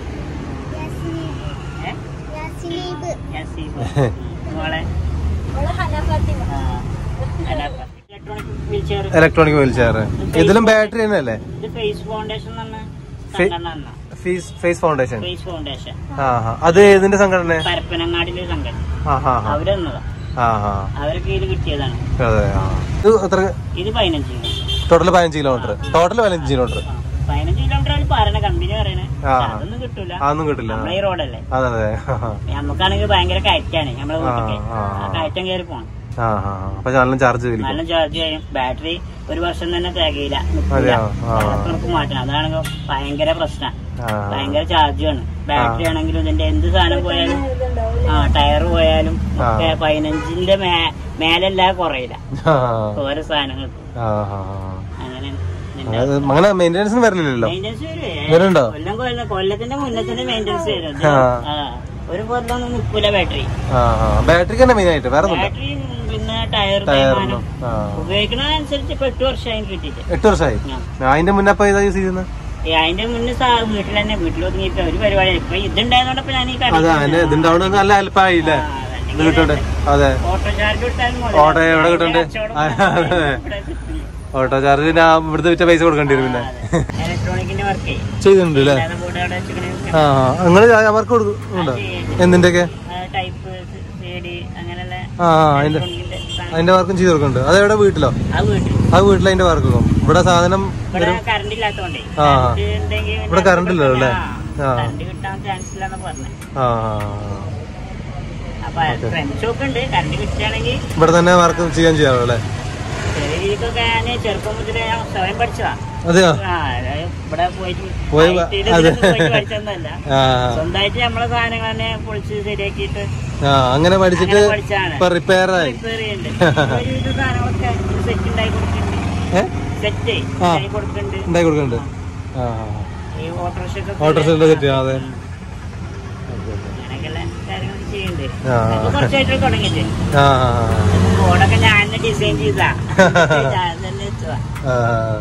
മോളെ electronic wheelchair electronic wheelchair ഇതിലും ബാറ്ററി തന്നെയല്ലേ ഇത് ഫേസ് ഫൗണ്ടേഷൻ എന്ന് പറഞ്ഞ സംഘടന face face foundation face foundation ആ ആ. അത് ഏതിന്റെ സംഘടന പരപ്പനങ്ങാടിയിലെ സംഘടന ആ ആ ആ. അവരെന്നതാ ആ ആ അവരെ കീഴിൽ കിട്ടിയതാണ് അതെ ആ ഇത് എത്ര ഇത് പതിനഞ്ച് കിലോമീറ്റർ ടോട്ടൽ പതിനഞ്ച് കിലോമീറ്റർ ടോട്ടൽ പതിനഞ്ച് കിലോമീറ്റർ പതിനഞ്ച് കിലോമീറ്റർ ആണ് പറയണ കമ്പനി പറയണേ ആ. അതൊന്നും കിട്ടൂല അതൊന്നും കിട്ടില്ല നമ്മളെ ഈ റോഡല്ലേ അതെ അതെ ആ, ആ. നമുക്കാണെങ്കിൽ ഭയങ്കര കയറ്റാണ് നമ്മളെ വീട്ടിലേക്ക് ആ, ആ. ആ കയറ്റം കയറി പോണം ആ ആ ആ. അപ്പൊ നല്ല ചാർജ് വരും നല്ല ചാർജ് ചെയ്യും ബാറ്ററി ഒരു വർഷം തന്നെ തികയില്ല നിൽക്കില്ല അതെയോ? ആ. ഇടക്കിടക്ക് മാറ്റണം അതാണെങ്കിൽ ഭയങ്കര പ്രശ്നം ആ ഭയങ്കര ചാർജാണ് ബാറ്ററി ആണെങ്കിലും ഇതിന്റെ എന്ത് സാധനം പോയാലും ആ ടയർ പോയാലും ഒക്കെ പതിനഞ്ചിന്റെ മേ- മേലല്ലാതെ കുറയില്ല ആ ഓരോ സാധനങ്ങൾക്ക് ആ, ആ, അങ്ങനെ ആ. അത് അങ്ങനെ മെയിൻ്റെനൻസിന് വരില്ലല്ലോ മെയിൻ്റെനൻസ് വരുവേ വരുന്നുണ്ടോ കൊല്ലം കൊല്ലം കൊല്ലത്തിന്റെ മുന്നത്തിന്റെ മെയിൻ്റെനൻസ് വരും ഇത് ആ. ആ. ഒരു കൊല്ലമൊന്നും നിൽക്കൂല ബാറ്ററി ആ ബാറ്ററിക്ക് തന്നെ മെയിൻ ആയിട്ട് വേറെ ഒന്നുമില്ല ബാറ്ററി പിന്നെ ടയർ ടയറിനും ആ ഉപയോഗിക്കണതനുസരിച്ച് ഇപ്പൊ എട്ട് വർഷമായി കിട്ടിയിട്ട് എട്ട് വർഷമായി ആ. അതിന്റെ മുന്നേ ഇപ്പൊ ഇതാ യൂസ് ചെയ്യുന്നത് ഏ, അതിന്റെ മുന്നേ സാ വീട്ടിൽ തന്നെ വീട്ടിൽ ഒതുങ്ങിയിട്ട് ഒരു പരിപാടി ഇപ്പൊ ഇതുണ്ടായതുകൊണ്ടപ്പോ ഞാൻ ഈ അതെ അതിന്റെ ഇതിന്റെ അവിടെ നല്ല ഹെൽപ്പായില്ലേ ഇത് കിട്ടണ്ടേ അതെ ഓട്ടോ ചാർജ് കൊടുത്താലും മതി. ഓട്ടോ എവിടെ കിട്ടണ്ടേ? കച്ചവടം ആ, അതെ. ഇവിടെ കിട്ടില്ല. ഓട്ടോ ചാർജ് പിന്നെ ആ ഇവിടുത്തെ വിറ്റ പൈസ കൊടുക്കേണ്ടി വരും പിന്നെ ഇലക്ട്രോണിക്കിന്റെ വർക്ക് ചെയ്യുന്നുണ്ട് അല്ലേ ബോർഡ് അവിടെ വെച്ചിങ്ങനെ ആ നിങ്ങൾ അവർക്ക് കൊടുക്കുന്നുണ്ടോ എന്തിന്റെയൊക്കെ ടൈപ്പ് സി ഡി അങ്ങനെയുള്ള ആ അതിന്റെ ഇലക്ട്രോണിക്കിന്റെ സാധനം. അതിന്റെ വർക്കും ചെയ്ത് കൊടുക്കുന്നുണ്ട് അതെവിടെ വീട്ടിലോ ആ വീട്ടിൽ അത് വീട്ടിൽ അതിന്റെ വർക്ക് കൊടുക്കും ഇവിടെ സാധനം ഇവിടെ കറണ്ട് ഇല്ലാത്തോണ്ടേ ആ. കറണ്ട് ഉണ്ടെങ്കിൽ പിന്നെ ഇവിടെ കറണ്ട് ഇല്ലല്ലോ അല്ലേ? ആ. കറണ്ട് കിട്ടാൻ ചാൻസ് ഇല്ലെന്ന് പറഞ്ഞേ ആ ആ, അപ്പൊ ഫ്രണ്ട്സ് ഒക്കെ ഉണ്ട് കറണ്ട് കിട്ടുകയാണെങ്കിൽ ആ. ഇവിടെ തന്നെ വർക്ക് ചെയ്യാൻ ചെയ്യാമല്ലോ അല്ലേ ചെറിയ രീതിക്കൊക്കെ ഞാൻ ചെറുപ്പം മുതലേ ഞാൻ സ്വയം പഠിച്ചതാ അതെയോ ആ അതായത് ഇവിടെ പോയിട്ട് പോയി IT ല് അതെ. ഇതിലൊന്നും പോയിട്ട് പഠിച്ചതൊന്നുമല്ല ആ സ്വന്തമായിട്ട് നമ്മളെ സാധനങ്ങൾ തന്നെ പൊളിച്ച് ശരിയാക്കിയിട്ട് ആ അങ്ങനെ പഠിച്ചിട്ട് അങ്ങനെ പഠിച്ചാണ് ഇപ്പൊ റിപ്പയർ ആയി റിപ്പയർ ചെയ്യുന്നുണ്ട് ഒരുവിധ സാധനങ്ങളൊക്കെ സെറ്റ് ഉണ്ടായി കൊടുക്കുന്നുണ്ട് ഏ സെറ്റ് ആ. ഉണ്ടായി കൊടുക്കുന്നുണ്ട് ഉണ്ടായി കൊടുക്കുന്നുണ്ട് ആ ഈ ഓട്ടോറിക്ഷ ഓട്ടോറിക്ഷയുടെ സെറ്റ് അതെ അങ്ങനെയൊക്കെയുള്ള കാര്യങ്ങൾ ചെയ്യുന്നുണ്ട് ആ. അത് കുറച്ചായിട്ട് തുടങ്ങിയിട്ട് ആ ആ, ബോർഡൊക്കെ ഞാൻ തന്നെ ഡിസൈൻ ചെയ്താ ഞാൻ തന്നെ വെച്ചതാ ആ,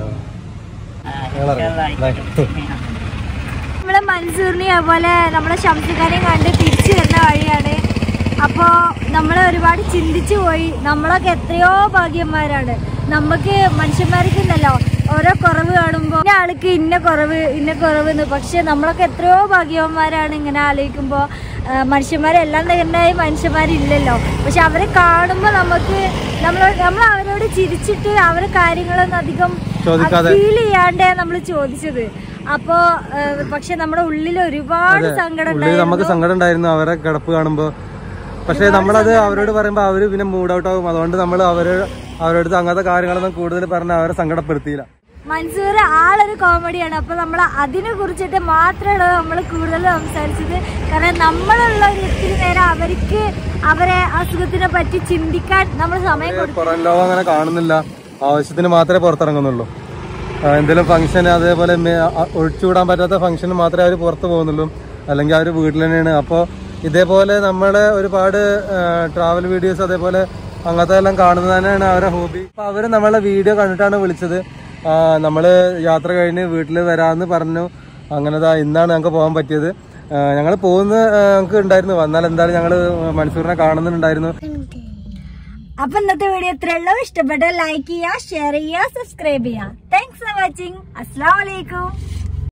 ആ, ഞങ്ങളറിയാം. ഇതൊക്കെ നമ്മളെ മൻസൂറിനെയും അതുപോലെ നമ്മളെ ശംസിക്കാരെയും കണ്ട് തിരിച്ചു വരുന്ന വഴിയാണ് അപ്പോൾ നമ്മൾ ഒരുപാട് ചിന്തിച്ചു പോയി നമ്മളൊക്കെ എത്രയോ ഭാഗ്യന്മാരാണ് നമുക്ക് മനുഷ്യന്മാർക്ക് ഇന്നല്ലോ ഓരോ കുറവ് കാണുമ്പോൾ ഇന്ന ആൾക്ക് ഇന്ന കുറവ് ഇന്ന കുറവ് എന്ന് പക്ഷെ നമ്മളൊക്കെ എത്രയോ ഭാഗ്യവന്മാരാണ് ഇങ്ങനെ ആലോചിക്കുമ്പോൾ മനുഷ്യന്മാരെല്ലാം തകർന്നായി മനുഷ്യന്മാരില്ലല്ലോ പക്ഷെ അവരെ കാണുമ്പോൾ നമുക്ക് നമ്മൾ നമ്മൾ അവരോട് ചിരിച്ചിട്ട് അവരെ കാര്യങ്ങളൊന്നും അധികം ചോദിക്കാതെ. ഫീൽ ചെയ്യാണ്ടേ നമ്മൾ ചോദിച്ചത് അപ്പോ ഏഹ്, പക്ഷെ നമ്മുടെ ഉള്ളിൽ ഒരുപാട് സങ്കടം ഉള്ളിൽ നമുക്ക് ഉണ്ടായിരുന്നു സങ്കടം ഉണ്ടായിരുന്നു അവരെ കിടപ്പ് കാണുമ്പോ പക്ഷെ നമ്മളത് അവരോട് പറയുമ്പോ അവര് പിന്നെ മൂഡ് ഔട്ട് ആകും അതുകൊണ്ട് നമ്മൾ അവര് അവരുടെ അടുത്ത് അങ്ങനത്തെ കാര്യങ്ങളൊന്നും കൂടുതൽ പറഞ്ഞ് അവരെ സങ്കടപ്പെടുത്തിയില്ല മൻസൂർ ആളൊരു കോമഡിയാണ് അപ്പൊ നമ്മൾ അതിനെ കുറിച്ചിട്ട് മാത്രമാണ് നമ്മൾ കൂടുതൽ സംസാരിച്ചത് കാരണം നമ്മളുള്ള ഒരു ഇത്തിരി നേരം അവർക്ക് അവരെ അസുഖത്തിനെ പറ്റി ചിന്തിക്കാൻ നമ്മൾ സമയം കൊടുത്തു പുറം ലോകം അങ്ങനെ കാണുന്നില്ല ആവശ്യത്തിന് മാത്രമേ പുറത്തിറങ്ങുന്നുള്ളൂ ആ, എന്തെങ്കിലും ഫംഗ്ഷൻ അതേപോലെ മേ- അ- ഒഴിച്ചുകൂടാൻ പറ്റാത്ത ഫംഗ്ഷന് മാത്രമേ അവർ പുറത്ത് പോകുന്നുള്ളൂ അല്ലെങ്കിൽ അവർ വീട്ടിൽ തന്നെയാണ് അപ്പോൾ ഇതേപോലെ നമ്മളെ ഒരുപാട് ട്രാവൽ വീഡിയോസ് അതേപോലെ അങ്ങനത്തെ എല്ലാം കാണുന്നത് തന്നെയാണ് അവരുടെ ഹോബി അപ്പോൾ അവർ നമ്മളെ വീഡിയോ കണ്ടിട്ടാണ് വിളിച്ചത് ആ, നമ്മള് യാത്ര കഴിഞ്ഞ് വീട്ടിൽ വരാമെന്ന് പറഞ്ഞു അങ്ങനെ ദാ ഇന്നാണ് ഞങ്ങൾക്ക് പോകാൻ പറ്റിയത് ഞങ്ങൾ പോകുന്ന ആ, ഞങ്ങൾക്ക് ഉണ്ടായിരുന്നു വന്നാൽ എന്തായാലും ഞങ്ങൾ മൻസൂറിനെ കാണുന്നുണ്ടായിരുന്നു അപ്പൊ ഇന്നത്തെ വീഡിയോ ഇത്രേ ഉള്ളൂ ഇഷ്ടപ്പെട്ട ലൈക്ക് ചെയ്യുക ഷെയർ ചെയ്യുക സബ്സ്ക്രൈബ് ചെയ്യുക താങ്ക്സ് ഫോർ വാച്ചിങ് അസ്സാം വലൈക്കും